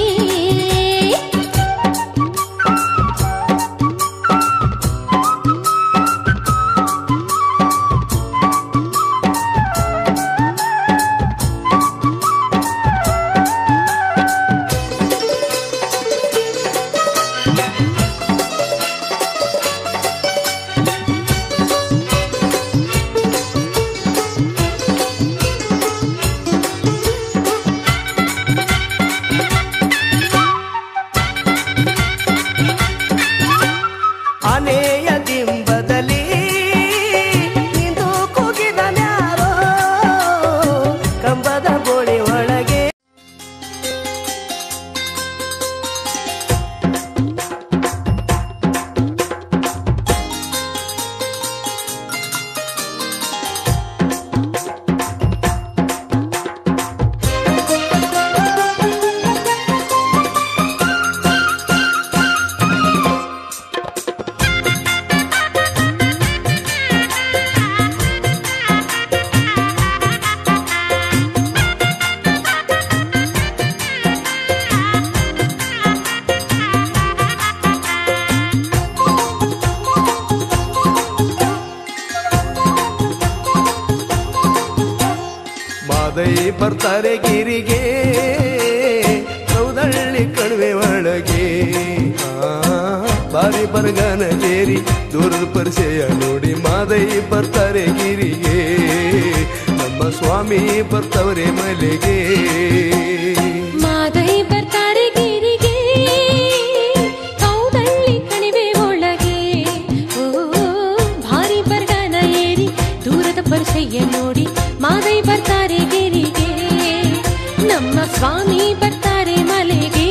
ಆನೆಯ ದಿಂಬದಲ್ಲಿ ಇಂದು ಕೂಗಿದ ನ್ಯಾರೋ ಕಂಬದ ಬೋಳಿ ಒಳಗೆ ಮಾದೈ ಬರ್ತಾರೆ ಗಿರಿಗೆ ಸೌದಳ್ಳಿ ಕಣಿವೆ ಒಳಗೆ ಆ, ಬಾರಿ ಬರಗಾನ ಬೇರಿ ದೂರದ ಪರಿಚಯ ನೋಡಿ ಮಾದೈ ಬರ್ತಾರೆ ಗಿರಿಗೆ ನಮ್ಮ ಸ್ವಾಮಿ ಬರ್ತವ್ರೆ ಮಲೆಗೆ ಮಾದೈ ಬರ್ತಾರೆ ಗಿರಿಗೆ ಕೌದಳ್ಳಿ ಕಣಿವೆ ಒಳಗೆ ಓ ಭಾರಿ ಬರ್ಗಾನ ಏರಿ ದೂರದ ಪರಿಚಯ ನೋಡಿ ಮಾದೈ ಬರ್ತಾರೆ ಗಿರಿಗೆ ನಮ್ಮ ಸ್ವಾಮಿ ಬರ್ತಾರೆ ಮಲೆಗೆ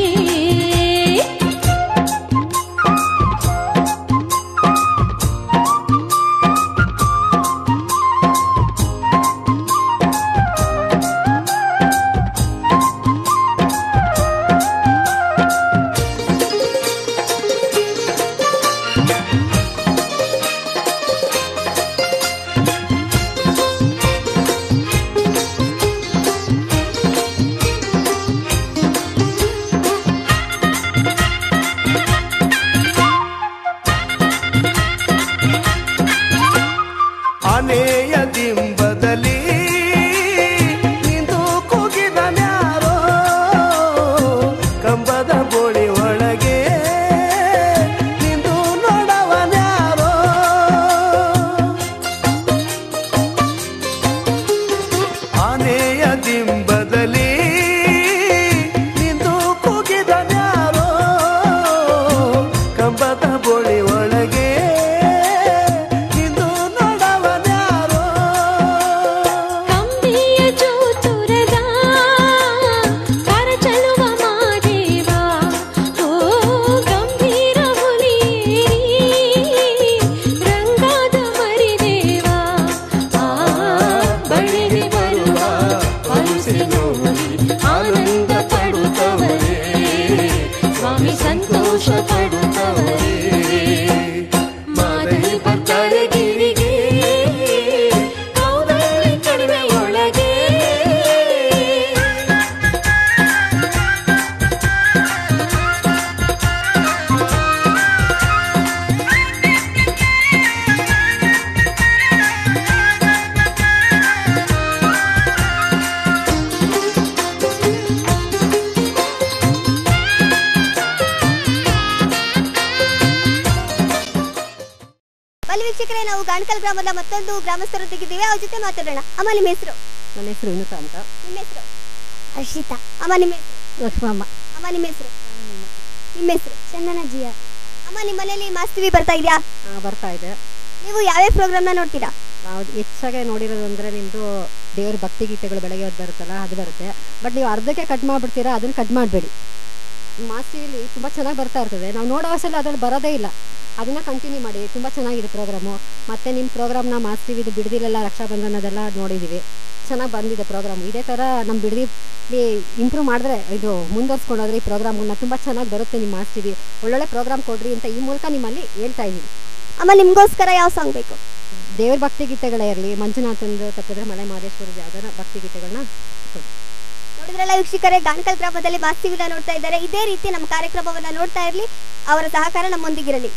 ನಾವು ಗಾಣಕಲ್ ಗ್ರಾಮದ ಮತ್ತೊಂದು ಗ್ರಾಮಸ್ಥರೊಂದಿಗಿದ್ದೀವಿ ಅವ್ರ ಜೊತೆ ಮಾತಾಡೋಣ ಅಮ್ಮ ನಿಮ್ಮ ಹೆಸರು ನನ್ನ ಹೆಸರು ವಿನುತಾ ಅಂತ ನಿಮ್ಮ ಹೆಸರು ಹರ್ಷಿತಾ ಅಮ್ಮ ನಿಮ್ಮ ಹೆಸರು ಲಕ್ಷ್ಮಮ್ಮ ಅಮ್ಮ ನಿಮ್ಮ ಹೆಸರು ನಿಮ್ಮ ಹೆಸರು ಚಂದನ ಜಿಯ ಅಮ್ಮ ನಿಮ್ಮ ಮನೇಲಿ ಮಾಸ್ ಟಿವಿ ಬರ್ತಾ ಇದೆಯಾ ಆ, ಬರ್ತಾ ಇದೆ ನೀವು ಯಾವ್ಯಾವ ಪ್ರೋಗ್ರಾಮ್ನ ನೋಡ್ತೀರಾ ನಾವು ಹೆಚ್ಚಾಗಿ ನೋಡಿರೋದು ಅಂದರೆ ನಿಮ್ಮದು ದೇವ್ರ ಭಕ್ತಿ ಗೀತೆಗಳು ಬೆಳಗ್ಗೆ ಹೊತ್ತು ಬರುತ್ತಲ್ಲ ಅದು ಬರುತ್ತೆ ಬಟ್ ನೀವು ಅರ್ಧಕ್ಕೆ ಕಟ್ ಮಾಡಿಬಿಡ್ತೀರಾ ಅದನ್ನು ಕಟ್ ಮಾಡಬೇಡಿ ಮಾಸ್ ಟಿವಿಲಿ ತುಂಬ ಚೆನ್ನಾಗಿ ಬರ್ತಾ ಇರ್ತದೆ ನಾವು ನೋಡೋ ಅಷ್ಟೆಲ್ಲ ಅದ್ರಲ್ಲಿ ಬರೋದೇ ಇಲ್ಲ ಅದನ್ನು ಕಂಟಿನ್ಯೂ ಮಾಡಿ ತುಂಬ ಚೆನ್ನಾಗಿದೆ ಪ್ರೋಗ್ರಾಮು ಮತ್ತು ನಿಮ್ಮ ಪ್ರೋಗ್ರಾಮ್ನ ಮಾಸ್ ಟಿವಿದು ಬಿಡದಿಲೆಲ್ಲ ರಕ್ಷಾಬಂಧನದೆಲ್ಲ ನೋಡಿದ್ದೀವಿ ಚೆನ್ನಾಗಿ ಬಂದಿದೆ ಪ್ರೋಗ್ರಾಮ್ ಇದೇ ಥರ ನಮ್ಮ ಬಿಡದಿ ಇಂಪ್ರೂವ್ ಮಾಡಿದ್ರೆ ಇದು ಮುಂದುವರ್ಸ್ಕೊಂಡೋದ್ರೆ ಈ ಪ್ರೋಗ್ರಾಮನ್ನ ತುಂಬ ಚೆನ್ನಾಗಿ ಬರುತ್ತೆ ನಿಮ್ಮ ಮಾಸ್ ಟಿವಿ ಒಳ್ಳೊಳ್ಳೆ ಪ್ರೋಗ್ರಾಮ್ ಕೊಡ್ರಿ ಅಂತ ಈ ಮೂಲಕ ನಿಮ್ಮಲ್ಲಿ ಹೇಳ್ತಾ ಇದ್ದೀವಿ ಅಮ್ಮ ನಿಮ್ಗೋಸ್ಕರ ಯಾವ ಸಾಂಗ್ ಬೇಕು ದೇವ್ರ ಭಕ್ತಿ ಗೀತೆಗಳೇ ಇರಲಿ ಮಂಜುನಾಥಂದು ತಪ್ಪಿದ್ರೆ ಮಲೆ ಮಹದೇಶ್ವರದ ಯಾವ್ದಾರ ಭಕ್ತಿ ಗೀತೆಗಳನ್ನ ಕೊಡಿ ನೋಡಿದ್ರಲ್ಲ ವೀಕ್ಷಕರೇ ಗಾಣಕಲ್ ಗ್ರಾಮದಲ್ಲಿ ಮಾಸ್ ಟಿವಿನ ನೋಡ್ತಾ ಇದ್ದಾರೆ ಇದೇ ರೀತಿ ನಮ್ಮ ಕಾರ್ಯಕ್ರಮವನ್ನ ನೋಡ್ತಾ ಇರಲಿ ಅವರ ಸಹಕಾರ ನಮ್ಮೊಂದಿಗಿರಲಿ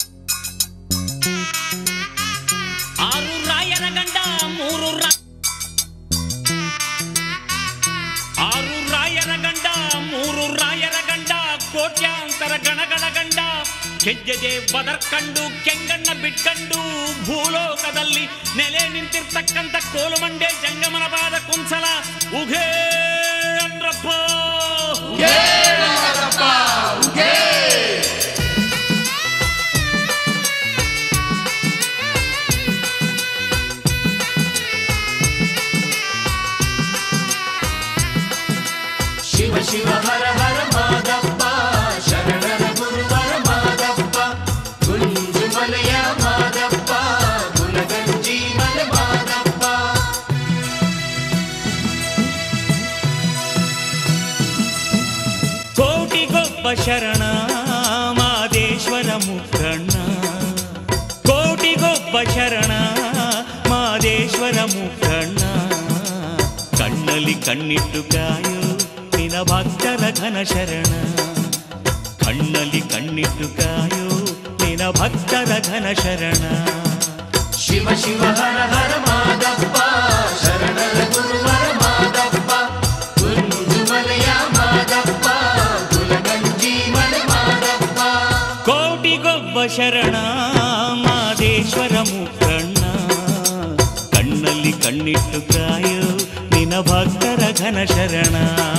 ಆರು ರಾಯರ ಗಂಡ ಮೂರು ರಾ- ಆರು ರಾಯರ ಗಂಡ ಮೂರು ರಾಯರ ಗಂಡ ಕೋಟ್ಯಾಂತರ ಗಣಗಳ ಗಂಡ ಕೆಜ್ಜೆದೆ ಬದರ್ಕಂಡು ಕೆಂಗಣ್ಣ ಬಿಟ್ಕಂಡು ಭೂಲೋಕದಲ್ಲಿ ನೆಲೆ ನಿಂತಿರ್ತಕ್ಕಂಥ ಕೋಲುಮಂಡೆ ಜಂಗಮನ ಪಾದ ಕುಂಸಲ ಉಘೇ ಅಂದ್ರಪ್ಪ ಶಿವ ಶಿವ ಹರ ಹರ ಮಾದಪ್ಪ ಶರಣರ ಗುರುವರ ಮಾದಪ್ಪ ಗುಂಜುಮಲೆಯ ಮಾದಪ್ಪ ಗುಲಗಂಜಿ ಮಲೆ ಮಾದಪ್ಪ ಕೋಟಿಗೊಬ್ಬ ಶರಣ ಮಾದೇಶ್ವರ ಮುಖಣ್ಣ ಕೋಟಿಗೊಬ್ಬ ಶರಣ ಮಾದೇಶ್ವರ ಮುಖಣ್ಣ ಕಣ್ಣಲ್ಲಿ ಕಣ್ಣಿಟ್ಟು ಕಾಯೋ ನಿನ ಭಕ್ತರ ಘನ ಶರಣ ಕಣ್ಣಲ್ಲಿ ಕಣ್ಣಿಟ್ಟು ಕಾಯೋ ನಿನ ಭಕ್ತರ ಘನ ಶರಣ ಶಿವ ಶಿವ ಹರ ಹರ ಮಾದಪ್ಪ ಶರಣರ ಗುರುವರ ಮಾದಪ್ಪ ಗುಂಜುಮಲೆಯ ಮಾದಪ್ಪ ಗುಲಗಂಜಿ ಮಲೆ ಮಾದಪ್ಪ ಕೋಟಿಗೊಬ್ಬ ಶರಣ ಮಾದೇಶ್ವರ ಮುಖಣ್ಣ ಕಣ್ಣಲ್ಲಿ ಕಣ್ಣಿಟ್ಟು ಕಾಯೋ ನಿನ ಭಕ್ತರ ಘನ ಶರಣ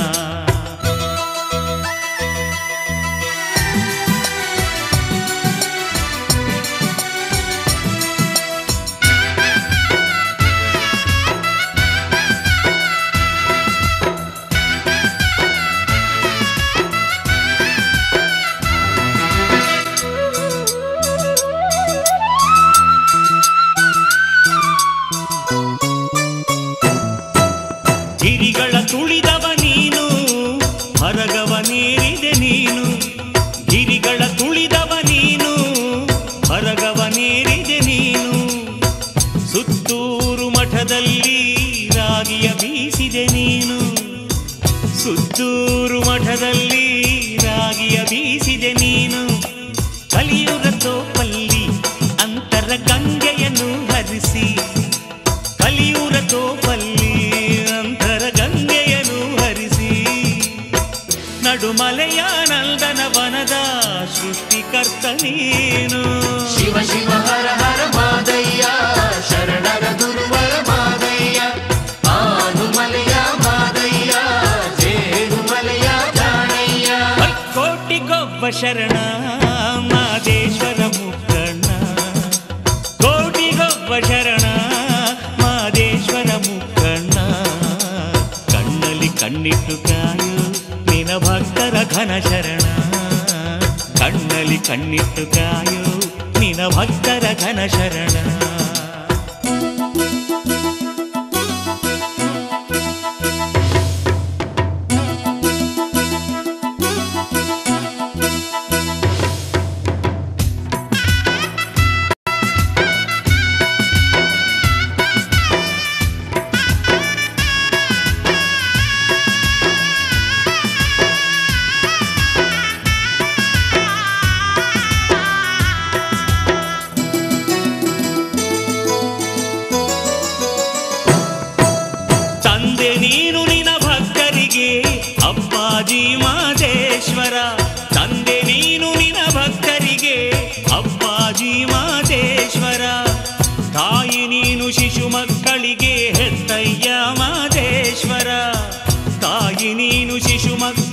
ಗಿರಿಗಳ ತುಳಿದವ ನೀನು ಹರಗವನೇರಿದೆ ನೀನು ಗಿರಿಗಳ ತುಳಿದವ ನೀನು ಹರಗವನೇರಿದೆ ನೀನು ಸುತ್ತೂರು ಮಠದಲ್ಲಿ ರಾಗಿಯ ಬೀಸಿದೆ ನೀನು ಸುತ್ತೂರು ಮಠದಲ್ಲಿ ರಾಗಿಯ ಬೀಸಿದೆ ನೀನು ಕಲಿಯುಗ ತೋಪಲ್ಲಿ ಅಂತರ ಗಂಗೆಯನ್ನು ಹರಿಸಿ ಕಲಿಯುರ ತೋಪಲ್ಲಿ ಅಂತರ ಗಂಗೆಯನ್ನು ಹರಿಸಿ ನಡುಮಲೆಯ ನಂದನ ವನದ ಸೃಷ್ಟಿಕರ್ತ ನೀನು ಶಿವ ಶಿವ ಹರ ಹರ ಮಾದಯ್ಯ ಶರಣರ ಗುರುವರ ಮಾದಯ್ಯ ಆನುಮಲೆಯ ಮಾದಯ್ಯ ಜೇನುಮಲೆಯ ಜಾಣಯ್ಯ ಕೋಟಿಗೊಬ್ಬ ಶರಣ ಮಾದೇಶ್ವರ ಮುಖಣ್ಣ ಕೋಟಿಗೊಬ್ಬ ಶರಣ ಮಾದೇಶ್ವರ ಮುಖಣ್ಣ ಕಣ್ಣಲ್ಲಿ ಕಣ್ಣಿಟ್ಟು ಕಾಯು ನಿನ ಭಕ್ತರ ಘನ ಶರಣ ಕಣ್ಣಲ್ಲಿ ಕಣ್ಣಿಟ್ಟು ಕಾಯು ನಿನ ಭಕ್ತರ ಘನ ಶರಣ ತಂದೆ ನೀನು ನಿನ ಭಕ್ತರಿಗೆ ಅಪ್ಪಾಜಿ ಮಾದೇಶ್ವರ ತಂದೆ ನೀನು ನಿನ ಭಕ್ತರಿಗೆ ಅಪ್ಪಾಜಿ ಮಾದೇಶ್ವರ ತಾ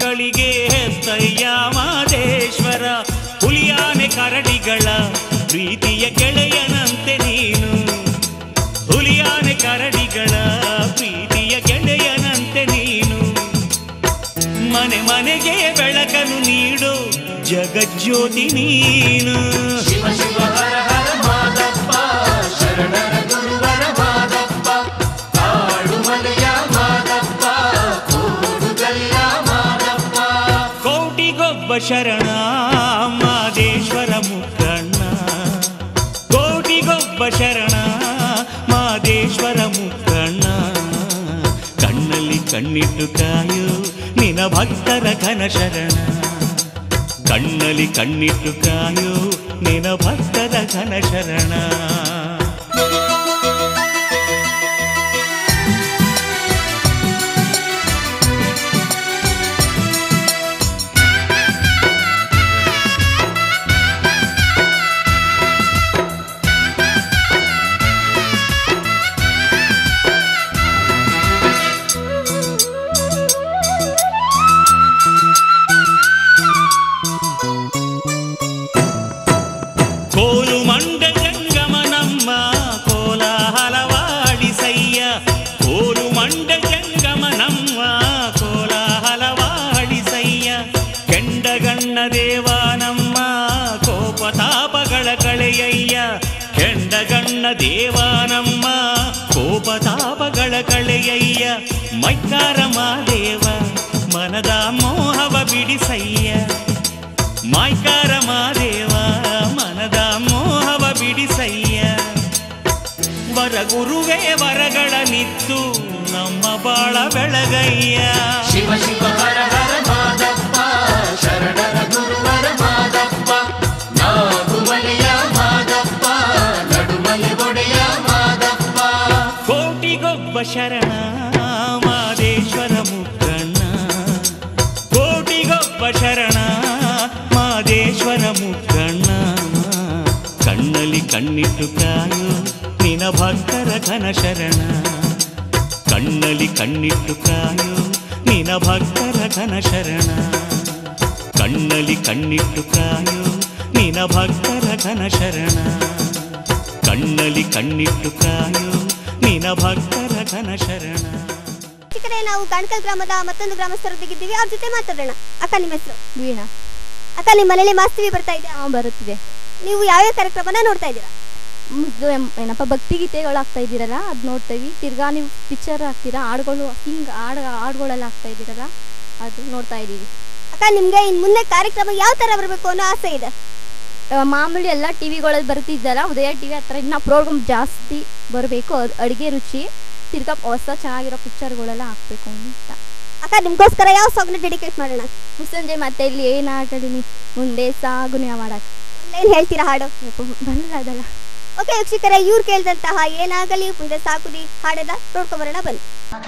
ಮಕ್ಕಳಿಗೆ ಹೆತ್ತಯ್ಯ ಮಾದೇಶ್ವರ ಹುಲಿಯಾನೆ ಕರಡಿಗಳ ಪ್ರೀತಿಯ ಗೆಳೆಯನಂತೆ ನೀನು ಹುಲಿಯಾನೆ ಕರಡಿಗಳ ಪ್ರೀತಿಯ ಗೆಳೆಯನಂತೆ ನೀನು ಮನೆ ಮನೆಗೆ ಬೆಳಕನ್ನು ನೀಡು ಜಗಜ್ಯೋತಿ ನೀನು ಶಿವ ಶಿವ ಹರ ಹರ ಮಾದಪ್ಪ ಶರಣರ ಗುರುವರ ಮಾದಪ್ಪ ಕಾಡು ಮಲೆಯ ಮಾದಪ್ಪ ಕೂಡುಗಲ್ಲ ಮಾದಪ್ಪ ಕೋಟಿಗೊಬ್ಬ ಶರಣ ಮಾದೇಶ್ವರ ಮುಕ್ಕಣ್ಣ ಕೋಟಿಗೊಬ್ಬ ಶರಣ ಮಾದೇಶ್ವರ ಮುಕ್ಕಣ್ಣ ಕಣ್ಣಲ್ಲಿ ಕಣ್ಣಿಟ್ಟು ಕಾಯು ನಿನ ಭಕ್ತರ ಘನ ಶರಣ ಕಣ್ಣಲ್ಲಿ ಕಣ್ಣಿಟ್ಟು ಕಾಯು ನಿನ ಭಕ್ತರ ಘನ ಶರಣ ಕೋಲು ಮಂಡ ಜಂಗಮನಮ್ಮ ಕೋಲಾಹಲವಾಡಿಸಯ್ಯ ಕೋಲು ಮಂಡ ಜಂಗಮನಮ್ಮ ಕೋಲಾಹಲವಾಡಿಸಯ್ಯ ಕೆಂಡಗಣ್ಣ ದೇವಾನಮ್ಮ ಕೋಪತಾಪಗಳ ಕಳೆಯಯ್ಯ ಕೆಂಡಗಣ್ಣ ದೇವಾನಮ್ಮ ಕೋಪತಾಪಗಳ ಕಳೆಯಯ್ಯ ಮೈಕಾರ ಮಾದೇವ ಮನದ ಮೋಹವ ಬಿಡಿಸಯ್ಯ ಮಾಯ್ಕಾರ ಮಾದೇವ ಮನದ ಮೋಹವ ಬಿಡಿಸಯ್ಯ ವರ ಗುರುವೇ ವರಗಳ ನಿತ್ತು ನಮ್ಮ ಬಾಳ ಬೆಳಗಯ್ಯ ಶಿವ ಶಿವ ಹರ ಹರ ಮಾದಪ್ಪ ಶರಣರ ಗುರುವರ ಮಾದಪ್ಪ ನಾಗುಮಲೆಯ ಮಾದಪ್ಪ ನಡುಮಲೆ ಒಡೆಯ ಮಾದಪ್ಪ ಕೋಟಿಗೊಬ್ಬ ಶರಣ ಮಾದೇಶ್ವರ ಮುಕ್ಕಣ್ಣ ಕೋಟಿಗೊಬ್ಬ ಶರಣ ಮಾದೇಶ್ವರ ಮುಕ್ಕಣ್ಣ ಕಣ್ಣಲ್ಲಿ ಕಣ್ಣಿಟ್ಟು ಕಾಯು ನಿನ ಭಕ್ತರ ಘನ ಶರಣ ಕಣ್ಣಲ್ಲಿ ಕಣ್ಣಿಟ್ಟು ಕಾಯು ನಿನ ಭಕ್ತರ ಘನ ಶರಣ ಕಣ್ಣಲ್ಲಿ ಕಣ್ಣಿಟ್ಟು ಕಾಯು ನಿನ ಭಕ್ತರ ಘನ ಶರಣ ಕಣ್ಣಲ್ಲಿ ಕಣ್ಣಿಟ್ಟು ಕಾಯು ನಿನ ಭಕ್ತರ ಘನ ಶರಣ ಕಡೆ ನಾವು ಗಾಣಕಲ್ ಗ್ರಾಮದ ಮತ್ತೊಂದು ಗ್ರಾಮಸ್ಥರೊಂದಿಗಿದ್ದೀವಿ ಅವ್ರ ಜೊತೆ ಮಾತಾಡೋಣ ಅಕ್ಕ ನಿಮ್ಮ ಹೆಸರು ವೀಣಾ ಅಕ್ಕ ನಿಮ್ಮ ಮನೇಲಿ ಮಾಸ್ತಿವಿ ಬರ್ತಾ ಇದೆ ಬರುತ್ತಿದೆ ನೀವು ಯಾವ್ಯಾವ ಕಾರ್ಯಕ್ರಮನ ನೋಡ್ತಾ ಇದ್ದೀರಾ ಮುದ್ದು ಎಂ- ಏನಪ್ಪ ಭಕ್ತಿಗೀತೆಗಳು ಆಗ್ತಾ ಇದ್ದೀರಲ್ಲ ಅದು ನೋಡ್ತೀವಿ ತಿರ್ಗಾ ನೀವು ಪಿಕ್ಚರ್ ಹಾಕ್ತೀರಾ ಹಾಡುಗಳು ಹಿಂಗೆ ಹಾಡು ಹಾಡುಗಳೆಲ್ಲ ಆಗ್ತಾ ಇದ್ದೀರಲ್ಲ ಅದು ನೋಡ್ತಾ ಇದ್ದೀವಿ ಅಕ್ಕ ನಿಮ್ಗೆ ಇನ್ ಮುಂದೆ ಕಾರ್ಯಕ್ರಮ ಯಾವ ತರ ಬರಬೇಕು ಅನ್ನೋ ಆಸೆ ಇದೆ ಆ, ಮಾಮೂಲಿ ಎಲ್ಲ ಟಿ ವಿಗಳಲ್ಲಿ ಬರ್ತಿದ್ದಲ್ಲ ಉದಯ ಟಿ ವಿ ಹತ್ರ ಇನ್ನ ಪ್ರೋಗ್ರಾಮ್ ಜಾಸ್ತಿ ಬರಬೇಕು ಅಡುಗೆ ರುಚಿ ತಿರ್ಗಾ ಹೊಸ ಚೆನ್ನಾಗಿರೋ ಪಿಕ್ಚರ್ಗಳೆಲ್ಲ ಹಾಕ್ಬೇಕು ಅಂತ ಅಕ್ಕ ನಿಮ್ಗೋಸ್ಕರ ಯಾವ ಸಾಂಗ್ನ ಡೆಡಿಕೇಟ್ ಮಾಡೋಣ ಮುಸ್ಸಂಜೆ ಮತ್ತೆ ಇಲ್ಲಿ ಏನು ಆಟಾಡಿನಿ ಮುಂದೆ ಸಾಗುನೆ ಮಾಡಕ್ಕೆ ಏನ್ ಹೇಳ್ತೀರಾ ಹಾಡು ಬರಲ್ಲ ಅದಲ್ಲ ಓಕೆ ವೀಕ್ಷಕರೇ ಇವ್ರು ಕೇಳಿದಂತಹ ಏನಾಗಲಿ ಮುಂದೆ ಸಾಕುದಿ ಹಾಡೆಲ್ಲ ನೋಡ್ಕೊಂಬರೋಣ ಬನ್ನಿ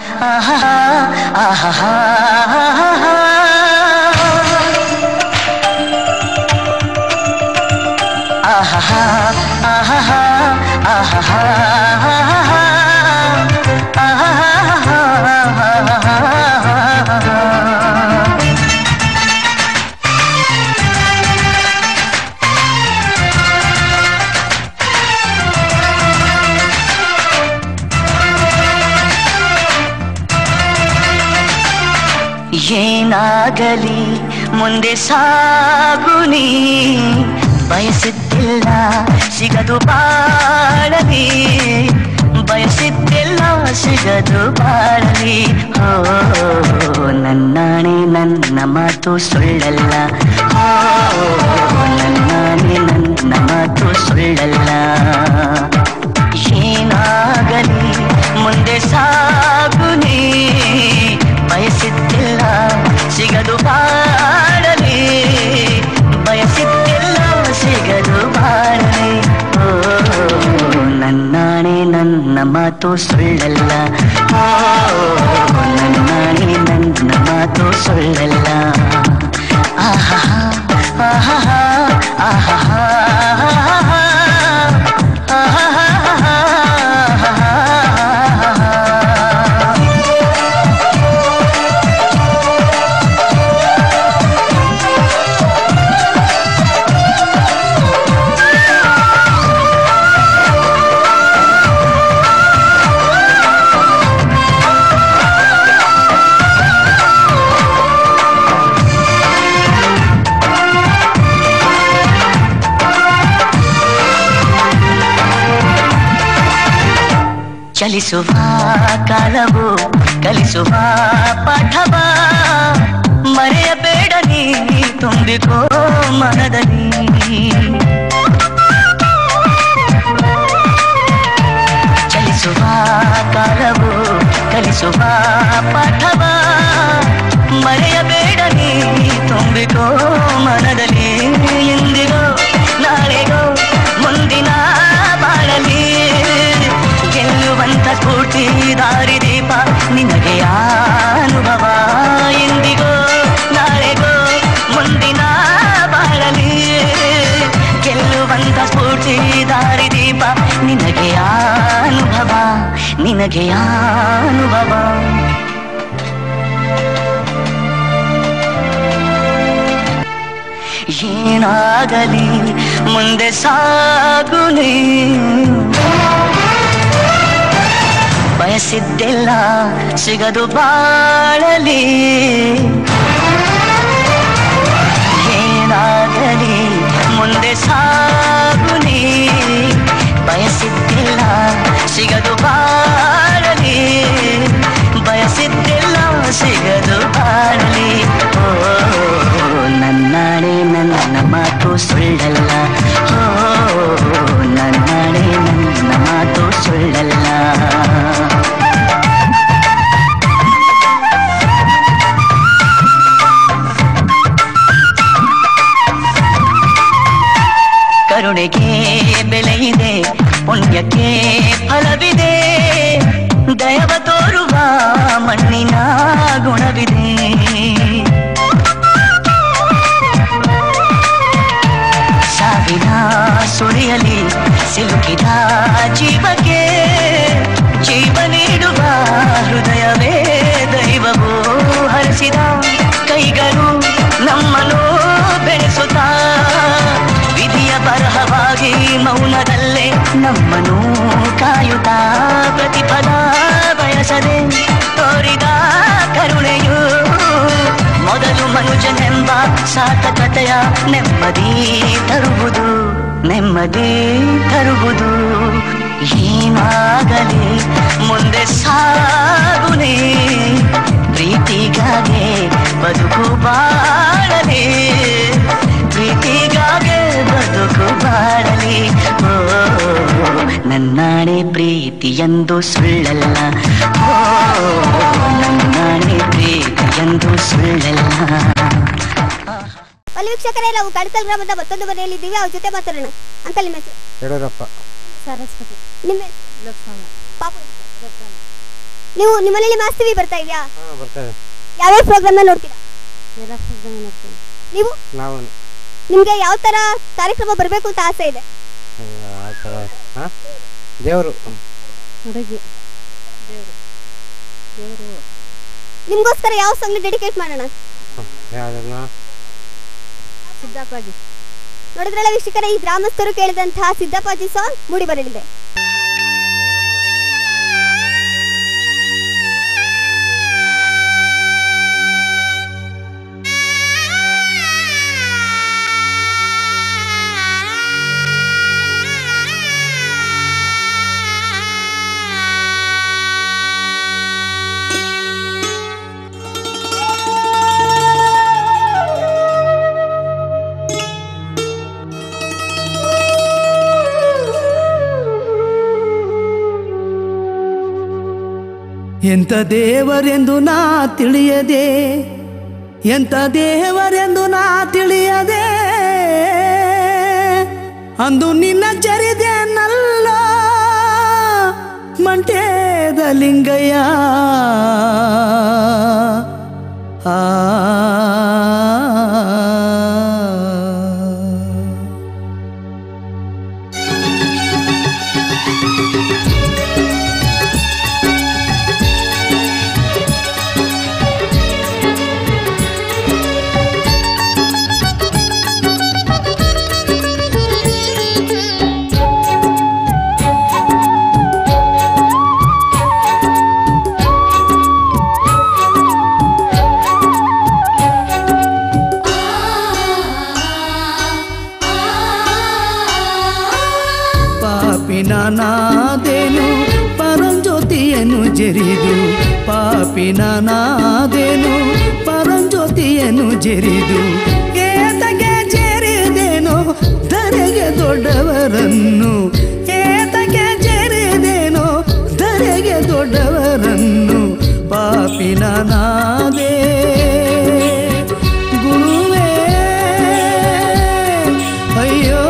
ಏನಾಗಲಿ ಮುಂದೆ ಸಾಗುನಿ ಬಯಸಿದ್ದಿಲ್ಲ ಸಿಗದು ಬಾಳಲಿ ಬಯಸಿದ್ದಿಲ್ಲ ಸಿಗದು ಬಾಳಲಿ ಓ ನನ್ನಾಣೆ ನನ್ನ ಮಾತು ಸುಳ್ಳಲ್ಲ ಓ ನನ್ನಾಣೆ ನನ್ನ ಮಾತು ಸುಳ್ಳಲ್ಲ ಏನಾಗಲಿ ಮುಂದೆ ಸಾಗುನಿ ಬಯಸಿದ್ದಿಲ್ಲ ಸಿಗದು ಬಾಳಲಿ ಬಯಸಿದ್ದಿಲ್ಲ ಸಿಗದು ಬಾಳಲಿ ಓ ನನ್ನಾಣೆ ನನ್ನ ಮಾತು ಸುಳ್ಳಲ್ಲ ಓ ನನ್ನಾಣೆ ನನ್ನ ಮಾತು ಸುಳ್ಳಲ್ಲ ಆಹಾ ಆಹಾ ಆಹಾ ಆಹಾ ಚಲಿಸುವ ಕಾಲವು ಕಲಿಸುವ ಪಾಠವ ಮರೆಯಬೇಡ ನೀ ತುಂಬಿಕೋ ಮನದಲ್ಲಿ ಚಲಿಸುವ ಕಾಲವು ಕಲಿಸುವ ಪಾಠವ ಮರೆಯಬೇಡ ನೀ ತುಂಬಿಕೋ ಮನದಲ್ಲಿ ಎಂದಿಗೋ ನಾಳೆಗೋ ಮುಂದಿನ ಬಾಳಲಿ ಗೆಲ್ಲುವಂತ ಸ್ಫೂರ್ತಿ ದಾರಿದೀಪ ನಿನಗೆ ಅನುಭವ ಎಂದಿಗೋ ನಾಳೆಗೋ ಮುಂದಿನ ಬಾಳಲಿ ಗೆಲ್ಲುವಂತ ಸ್ಫೂರ್ತಿ ದಾರಿದೀಪ ನಿನಗೆ ಅನುಭವ ನಿನಗೆ ಅನುಭವ ಏನಾಗಲಿ ಮುಂದೆ ಸಾಗುನಿ ಬಯಸಿದ್ದೆಲ್ಲ ಸಿಗದು ಬಾಳಲಿ ಏನಾಗಲಿ ಮುಂದೆ ಸಾಗುನಿ ಬಯಸಿದ್ದಿಲ್ಲ ಸಿಗದು ಬಾಳಲಿ ಬಯಸಿದ್ದಿಲ್ಲ ಸಿಗದು ಬಾಳಲಿ ಓ ನನ್ನಾಣೆ ನನ್ನ ಮಾತು ಸುಳ್ಳಲ್ಲ ಓ ನನ್ನಾಣೆ ನನ್ನ ಮಾತು ಸುಳ್ಳಲ್ಲ ಕರುಣೆಗೆ ಬೆಲೆಯಿದೆ ಪುಣ್ಯಕ್ಕೆ ಫಲವಿದೆ ದಯವ ತೋರುವ ಮಣ್ಣಿನ ಗುಣವಿದೆ ಸಾವಿನ ಸುಳಿಯಲಿ ಸಿಲುಕಿದ ಜೀವಕ್ಕೆ ಜೀವ ನೀಡುವ ಹೃದಯವೇ ದೈವವು ಹರಿಸಿದ ಕೈಗಳು ನಮ್ಮನ್ನು ಬೆಳೆಸುತ್ತಾ ವಿಧಿಯ ಬರಹವಾಗಿ ಮೌನದಲ್ಲೇ ನಮ್ಮನ್ನು ಕಾಯುತ್ತಾ ಪ್ರತಿಫಲ ಬಯಸದೆ ತೋರಿದ ಕರುಣೆಯು ಮೊದಲು ಮನುಜನೆಂಬ ಸಾರ್ಥಕತೆಯ ನೆಮ್ಮದಿ ತರುವುದು ನೆಮ್ಮದಿ ತರುವುದು ಏನಾಗಲಿ ಮುಂದೆ ಸಾಗುನೇ ಪ್ರೀತಿಗಾಗಿ ಬದುಕು ಬಾಳಲಿ ಪ್ರೀತಿಗಾಗಿ ಬದುಕು ಬಾಳಲಿ ಓ ನನ್ನಾಣೆ ಪ್ರೀತಿಯೆಂದು ಸುಳ್ಳಲ್ಲ ಓ ನನ್ನಾಣೆ ಪ್ರೀತಿಯೆಂದು ಸುಳ್ಳಲ್ಲ ಅಲ್ಲಿ ವೀಕ್ಷಕರೇ ನಾವು ಕಡತಲ್ ಗ್ರಾಮದ ಮತ್ತೊಂದು ಮನೆಯಲ್ಲಿ ಇದ್ದೀವಿ ಅವ್ರ ಜೊತೆ ಮಾತಾಡೋಣ ಅಂಕಲ್ ನಿಮ್ಮ ಹೆಸರು ಯಡಿಯೂರಪ್ಪ ಸರಸ್ವತಿ ನಿಮ್ಮ ಪಾಪು ನೀವು ನಿಮ್ಮನೇಲಿ ಮಾಸ್ತಿವಿ ಬರ್ತಾ ಇದೆಯಾ ಹಾಂ ಬರ್ತೇವೆ ಯಾವ್ಯಾವ ಪ್ರೋಗ್ರಾಮ್ ನೋಡ್ತೀರಾ ನೀವು ನಾವು ನಿಮ್ಗೆ ಯಾವ ತರ ಕಾರ್ಯಕ್ರಮ ಬರ್ಬೇಕು ಅಂತ ಆಸೆ ಇದೆ ಆ ಥರ ಹಾಂ ದೇವರು ಹುಡುಗಿ ನಿಮ್ಗೋಸ್ಕರ ಯಾವ ಸಾಂಗ್ ಡೆಡಿಕೇಟ್ ಮಾಡೋಣ ಯಾವುದನ್ನ ಸಿದ್ದಾಪಾಜಿ ನೋಡಿದ್ರಲ್ಲ ವೀಕ್ಷಕರ ಈ ಗ್ರಾಮಸ್ಥರು ಕೇಳಿದಂತಹ ಸಿದ್ದಪ್ಪಾಜಿ ಸಾಂಗ್ ಮೂಡಿ ಬರಲಿದೆ ಎಂತ ದೇವರೆಂದು ನಾ ತಿಳಿಯದೆ ಎಂತ ದೇವರೆಂದು ನಾ ತಿಳಿಯದೆ ಅಂದು ನಿನ್ನ ಚರಿದೆ ನಲ್ಲ ಮಂಟೇದ ಲಿಂಗಯ್ಯ ಆ ಪಾಪಿನ ನಾದೇನು ಪಾಪಿನ ನಾದೇನು ಪರಂಜ್ಯೋತಿಯನ್ನು ಜರಿದು ಏತಗೆ ಜರಿದೇನೋ ಧರೆಗೆ ದೊಡ್ಡವರನ್ನು ಏತಗೆ ಜರಿದೇನೋ ಧರೆಗೆ ದೊಡ್ಡವರನ್ನು ಪಾಪಿನ ನಾದೇ ಗುರುವೇ ಅಯ್ಯೋ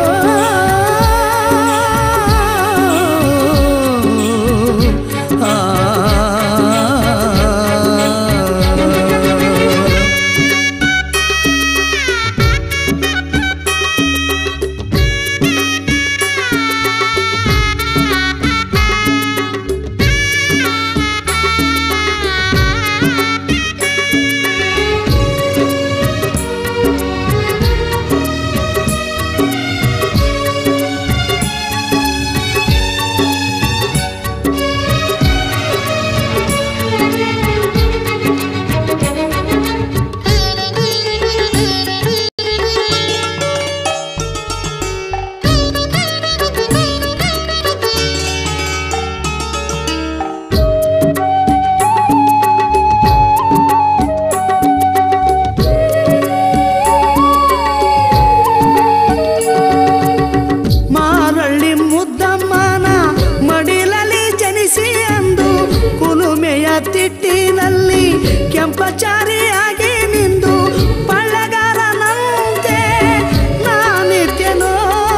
ಆ ಮಾರಳ್ಳಿ ಮುದ್ದಮ್ಮನ ಮಡಿಲಲ್ಲಿ ಜನಿಸಿ ಅಂದು ಕುಲುಮೆಯ ತಿಟ್ಟಿನಲ್ಲಿ ಕೆಂಪಚಾರಿಯಾಗಿ ನಿಂದು ಪಳ್ಳಗಾರನಂತೆ ನಾನಿತ್ಯನೋ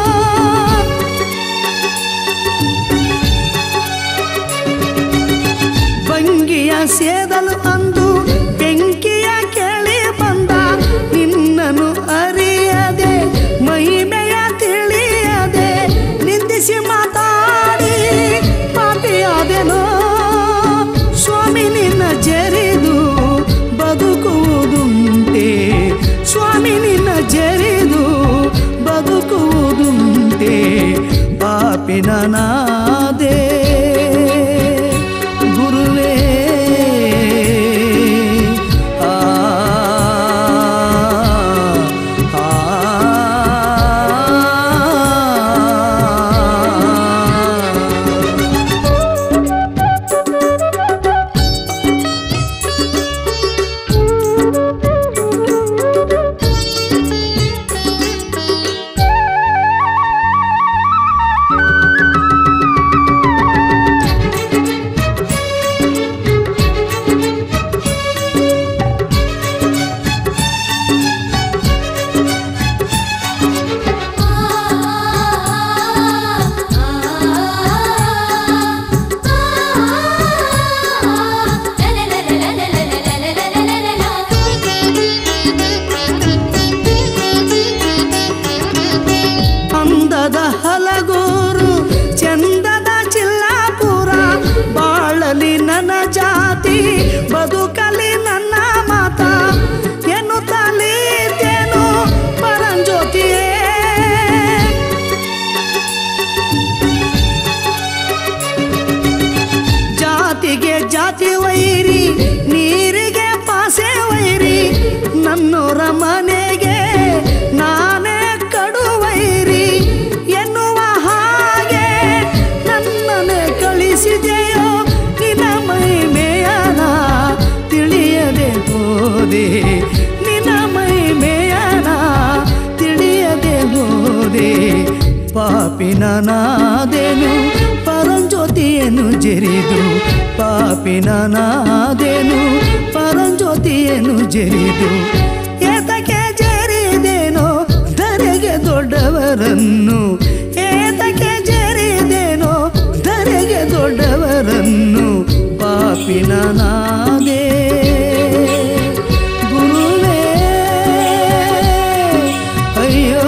ಭಂಗಿಯ ಸೇದಲು ಅಂದು ಬೆಂಕಿಯ ಕೆಳಿ ಬಂದ ನಿನ್ನನು ಅರಿಯದೆ ಮಹಿಮೆಯ ತಿಳಿಯದೆ ನಿಂದಿಸಿ ಮಾತಾಡಿ ಪಾಪಿಯಾದೆನೋ ಸ್ವಾಮಿ ನಿನ್ನ ಜರಿದು ಬದುಕುವುದುಂಟೆ ಸ್ವಾಮಿ ನಿನ್ನ ಜರಿದು ಬದುಕುವುದುಂಟೆ ಪಾಪಿನ ನಾದೇ ಗುರುವೇ ಆ ಆ ಅಂದದ ಹಲಗೂರು ಚಂದದ ಚಿಲ್ಲಾಪುರ ಬಾಳಲಿ ನನ್ನ ಜಾತಿ ಬದುಕಲಿ ನನ್ನ ಮಾತ ಎನ್ನುತ್ತಲೀತೇನು ಪರಂಜ್ಯೋತಿಯೇ ಜಾತಿಗೆ ಜಾತಿ ವೈರಿ ನೀರಿಗೆ ಪಾಸೆ ವೈರಿ ನನ್ನೂರ ಮನೆಗೆ ನಾನೇ ಕಡು ವೈರಿ ಎನ್ನುವ ಹಾಗೆ ನನ್ನನ್ನೇ ಕಳಿಸಿದೆಯೋ ನಿನ್ನ ಮೈ ಮೇಯನ ತಿಳಿಯದೆ ಹೋದೆ ನಿನ್ನ ಮೈ ಮೇಯನ ತಿಳಿಯದೆ ಹೋದೆ ಪಾಪಿನ ನಾದೇನು ಪರಂಜ್ಯೋತಿಯನ್ನು ಜರಿದು ಪಾಪಿನ ನಾದೇನು ಪರಂಜ್ಯೋತಿಯನ್ನು ಜರಿದು ಏತಕ್ಕೆ ಜರಿದೇನೋ ಧರೆಗೆ ದೊಡ್ಡವರನ್ನು ಏತಕ್ಕೆ ಜರಿದೇನೋ ಧರೆಗೆ ದೊಡ್ಡವರನ್ನು ಪಾಪಿನ ನಾದೇ ಗುರುವೇ ಅಯ್ಯೋ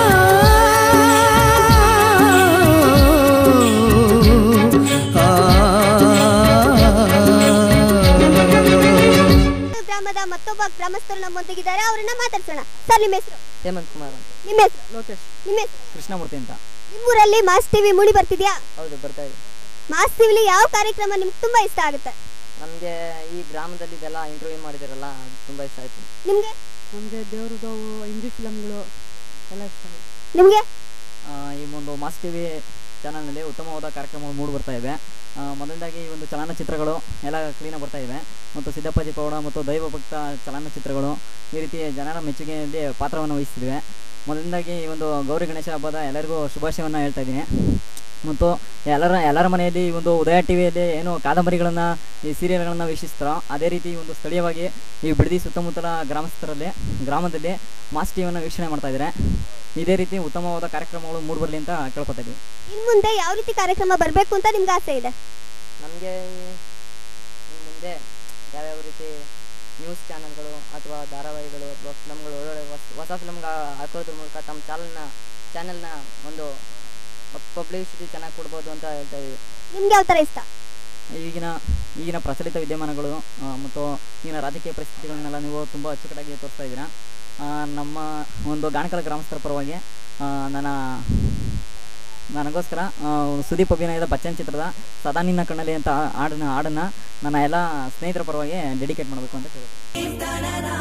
ಗ್ರಾಮದ ಮತ್ತೊಬ್ಬ ಗ್ರಾಮಸ್ಥರು ನಮ್ಮೊಂದಿಗಿದ್ದಾರೆ ಅವರನ್ನ ಮಾತಾಡ್ಸೋಣ ಸರ್ ನಿಮ್ಮ ಹೆಸರು ಹೇಮಂತ್ ಕುಮಾರ್ ಅಂತ ನಿಮ್ಮ ಹೆಸರು ಲೋಕೇಶ್ ನಿಮ್ಮ ಹೆಸರು ಕೃಷ್ಣಮೂರ್ತಿ ಅಂತ ನಿಮ್ಮೂರಲ್ಲಿ ಮಾಸ್ ಟಿವಿ ಮೂಡಿ ಬರ್ತಿದ್ಯಾ ಹೌದು ಬರ್ತಾ ಇದೆ ಮಾಸ್ ಟಿವಿಲಿ ಯಾವ ಕಾರ್ಯಕ್ರಮ ನಿಮ್ಗೆ ತುಂಬಾ ಇಷ್ಟ ಆಗುತ್ತೆ ನಮಗೆ ಈ ಗ್ರಾಮದಲ್ಲಿ ಇದೆಲ್ಲ ಇಂಟರ್ವ್ಯೂ ಮಾಡಿದಾರಲ್ಲ ಅದು ತುಂಬ ಇಷ್ಟ ಆಯ್ತು ನಿಮ್ಗೆ ನಮಗೆ ದೇವ್ರದವು ಹಿಂದಿ ಫಿಲಮ್ಗಳು ಎಲ್ಲ ಇಷ್ಟ ಆಗುತ್ತೆ. ನಿಮ್ಗೆ ಆ, ಈ ಒಂದು ಮಾಸ್ ಟಿವಿ ಚಾನಲ್ನಲ್ಲಿ ಉತ್ತಮವಾದ ಕಾರ್ಯಕ್ರಮಗಳು ಮೂಡಿ ಬರ್ತಾ ಇವೆ ಆ, ಮೊದಲನೇದಾಗಿ ಈ ಒಂದು ಚಲನಚಿತ್ರಗಳು ಎಲ್ಲ ಕ್ಲೀನಾಗಿ ಬರ್ತಾ ಇವೆ ಮತ್ತು ಸಿದ್ದಪ್ಪಾಜಿ ಪೌಡ ಮತ್ತು ದೈವಭಕ್ತ ಚಲನಚಿತ್ರಗಳು ಈ ರೀತಿ ಜನರ ಮೆಚ್ಚುಗೆಯಲ್ಲಿ ಪಾತ್ರವನ್ನು ವಹಿಸ್ತಿವೆ ಮೊದಲನೇದಾಗಿ ಈ ಒಂದು ಗೌರಿ ಗಣೇಶ ಹಬ್ಬದ ಎಲ್ಲರಿಗೂ ಶುಭಾಶಯವನ್ನು ಹೇಳ್ತಾ ಇದ್ದೀನಿ ಮತ್ತು ಎಲ್ಲರ ಎಲ್ಲರ ಮನೆಯಲ್ಲಿ ಈ ಒಂದು ಉದಯ ಟಿ ವಿಯಲ್ಲಿ ಏನು ಕಾದಂಬರಿಗಳನ್ನು ಈ ಸೀರಿಯಲ್ಗಳನ್ನು ವೀಕ್ಷಿಸ್ತಾರೋ ಅದೇ ರೀತಿ ಈ ಒಂದು ಸ್ಥಳೀಯವಾಗಿ ಈ ಬಿಡದಿ ಸುತ್ತಮುತ್ತಲ ಗ್ರಾಮಸ್ಥರಲ್ಲಿ ಗ್ರಾಮದಲ್ಲಿ ಮಾಸ್ ಟಿವಿಯನ್ನು ವೀಕ್ಷಣೆ ಮಾಡ್ತಾ ಇದ್ದಾರೆ ಇದೇ ರೀತಿ ಉತ್ತಮವಾದ ಕಾರ್ಯಕ್ರಮಗಳು ಮೂಡಿಬರಲಿ ಅಂತ ಕೇಳ್ಕೊತಾ ಇದ್ದೀವಿ ಇನ್ ಮುಂದೆ ಯಾವ ರೀತಿ ಕಾರ್ಯಕ್ರಮ ಬರಬೇಕು ಅಂತ ನಿಮ್ಗೆ ಆಸೆ ಇದೆ ನಮಗೆ ಮುಂದೆ ಯಾವ್ಯಾವ ರೀತಿ ನ್ಯೂಸ್ ಚಾನಲ್ಗಳು ಅಥವಾ ಧಾರಾವಾಹಿಗಳು ಅಥವಾ ಫಿಲಮ್ಗಳು ಒಳ್ಳೊಳ್ಳೆ ಹೊಸ ಹೊಸ ಫಿಲಮ್ ಹಾಕೋದ್ರ ಮೂಲಕ ತಮ್ಮ ಚಾನಲ್ನ ಚಾನಲ್ನ ಒಂದು ಪಬ್ಲಿಸಿಟಿ ಚೆನ್ನಾಗಿ ಕೊಡ್ಬೋದು ಅಂತ ಹೇಳ್ತಾ ಇದ್ದೀವಿ ನಿಮ್ಗೆ ಯಾವ ಥರ ಇಷ್ಟ ಈಗಿನ ಈಗಿನ ಪ್ರಚಲಿತ ವಿದ್ಯಮಾನಗಳು ಆ, ಮತ್ತು ಈಗಿನ ರಾಜಕೀಯ ಪರಿಸ್ಥಿತಿಗಳನ್ನೆಲ್ಲ ನೀವು ತುಂಬ ಅಚ್ಚುಕಟ್ಟಾಗಿ ತೋರಿಸ್ತಾ ಇದ್ದೀರಾ ಆ, ನಮ್ಮ ಒಂದು ಗಾಣಕಲ ಗ್ರಾಮಸ್ಥರ ಪರವಾಗಿ ಆ, ನನ್ನ ನನಗೋಸ್ಕರ ಆ, ಸುದೀಪ್ ಅಭಿನಯದ ಬಚ್ಚನ್ ಚಿತ್ರದ ಸದಾ ನಿನ್ನ ಕಣ್ಣಲ್ಲಿ ಅಂತ ಹಾಡನ್ನ ಹಾಡನ್ನ ನನ್ನ ಎಲ್ಲ ಸ್ನೇಹಿತರ ಪರವಾಗಿ ಡೆಡಿಕೇಟ್ ಮಾಡಬೇಕು ಅಂತ ಕೇಳ್ತೀನಿ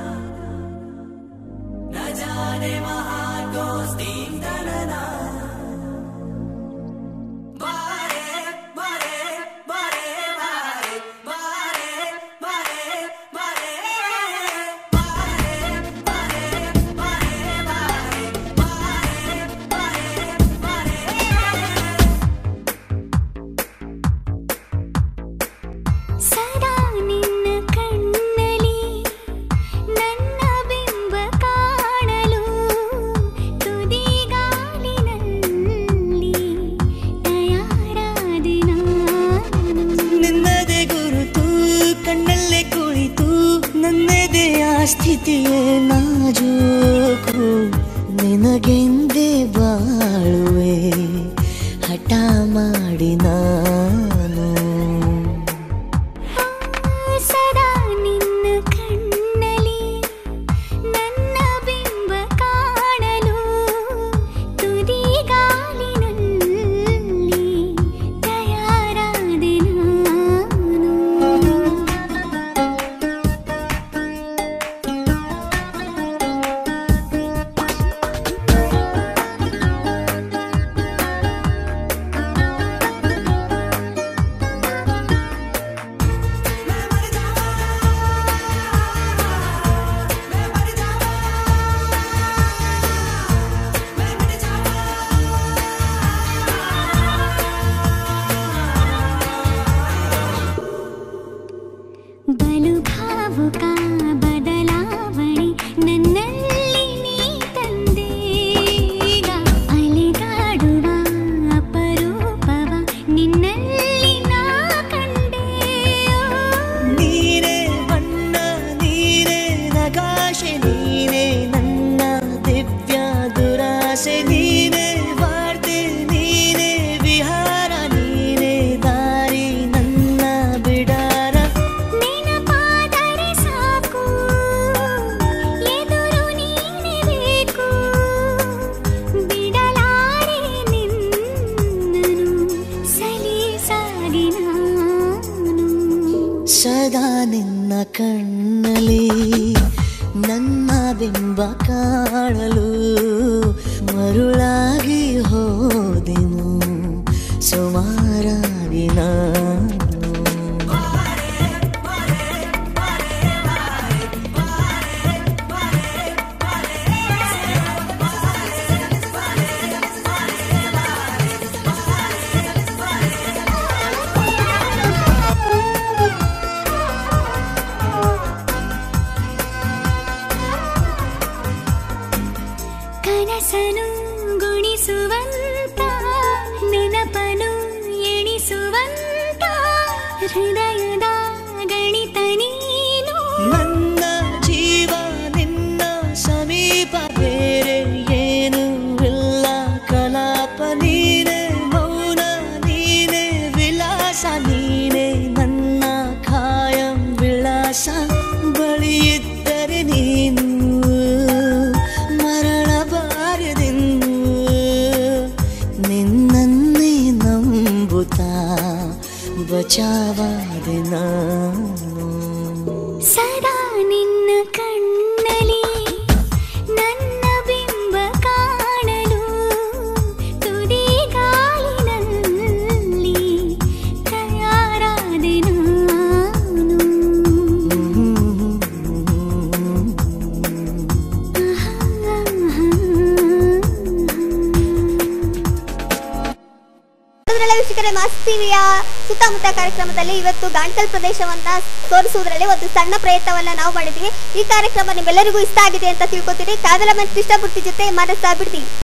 ಸದಾ ನಿನ್ನ ಕಣ್ಣಲಿ ನನ್ನ ಬಿಂಬ ಕಾಣಲು ತುದಿಗಾಲಿನಲ್ಲಿ ತಯಾರಾದೆ ನಾನು ನಿನ್ನದೇ ಗುರುತು ಕಣ್ಣಲ್ಲೇ ಕುಳಿತು ನನ್ನದೆಯ ಸ್ಥಿತಿಯೇ ನಾಜೂಕು ನಿನಗೆಂದೇ ಬಾಳುವೆ ಹಠ ಮಾಡಿ ನಾನು ಸದಾ ನಿನ್ನ ಕಣ್ಣಲಿ ನನ್ನ ಬಿಂಬ ಕಾಣಲು ತುದಿಗಾಲಿನಲ್ಲಿ ತಯಾರಾದೆ ನಾನು ಬಲು ಭಾವುಕ ಬದಲಾವಣೆ ನನ್ನಲ್ಲಿ ನೀ ತಂದೀಗ ಅಲೆದಾಡುವ ಅಪರೂಪವ ನಿನ್ನಲ್ಲಿ ನಾ ಕಂಡೆ ನೀನೇ ಬಣ್ಣ ನೀನೇ ನಗಾಶೆ ನೀನೇ ನನ್ನ ದಿವ್ಯ ದುರಾಸೆ ನೀನೇ ವಾರ್ತೆ ನೀನೇ ವಿಹಾರ ನೀನೇ ದಾರಿ ನನ್ನ ಬಿಡಾರ ನೆನಪಾದರೆ ಸಾಕು ಎದುರು ನೀನೇ ಬೇಕು ಬಿಡಲಾರೆ ನಿನ್ನನು ಸಲೀಸಾಗಿ ನಾನು ಸದಾ ನಿನ್ನ ಕಣ್ಣಲ್ಲಿ ನನ್ನ ಬಿಂಬ ಕಾಣಲು ಮರುಳಾಗಿ ಹೋದೆನು ಸುಮಾರಾಗಿ ನಾನು ಕನಸನು ಗುಣಿಸುವಂತ ನೆನಪನು ಎಣಿಸುವಂತ ಹೃದಯದ ಗಣಿತ ನೀನು ನನ್ನ ಜೀವ ನಿನ್ನ ಸಮೀಪ ಬೇರೆ ಏನು ಇಲ್ಲ ಕಲಾಪ ನೀನೆ ಮೌನ ನೀನೆ ವಿಲಾಸ ನೀನೆ ನನ್ನ ಖಾಯಂ ವಿಳಾಸ ಬಳಿಯಿದ್ದರೆ ನೀನು ಮರಳಬಾರದೆಂದು ನಿನ್ನನ್ನೇ ನಂಬುತ್ತಾ ಬಚಾವಾದೆ ನಾನು ಸದಾ ನಿನ್ನ ಕಣ್ಣಲಿ ನನ್ನ ಬಿಂಬ ಕಾಣಲು ತುದಿಗಾಲಿನಲ್ಲಿ ಮಾಸ್ ಟಿವಿಯ ಸುತ್ತಮುತ್ತ ಕಾರ್ಯಕ್ರಮದಲ್ಲಿ ಇವತ್ತು ಗಾಂಟಲ್ ಪ್ರದೇಶವನ್ನ ತೋರಿಸುವುದರಲ್ಲಿ ಒಂದು ಸಣ್ಣ ಪ್ರಯತ್ನವನ್ನ ನಾವು ಮಾಡಿದ್ವಿ ಈ ಕಾರ್ಯಕ್ರಮ ನಿಮ್ಮೆಲ್ಲರಿಗೂ ಇಷ್ಟ ಆಗಿದೆ ಅಂತ ತಿಳ್ಕೊತೀನಿ ಕಾದಲ ಮತ್ತು ಕೃಷ್ಣಮೂರ್ತಿ ಜೊತೆ ಮನಸ್ಸಾ ಬಿಡ್ತೀವಿ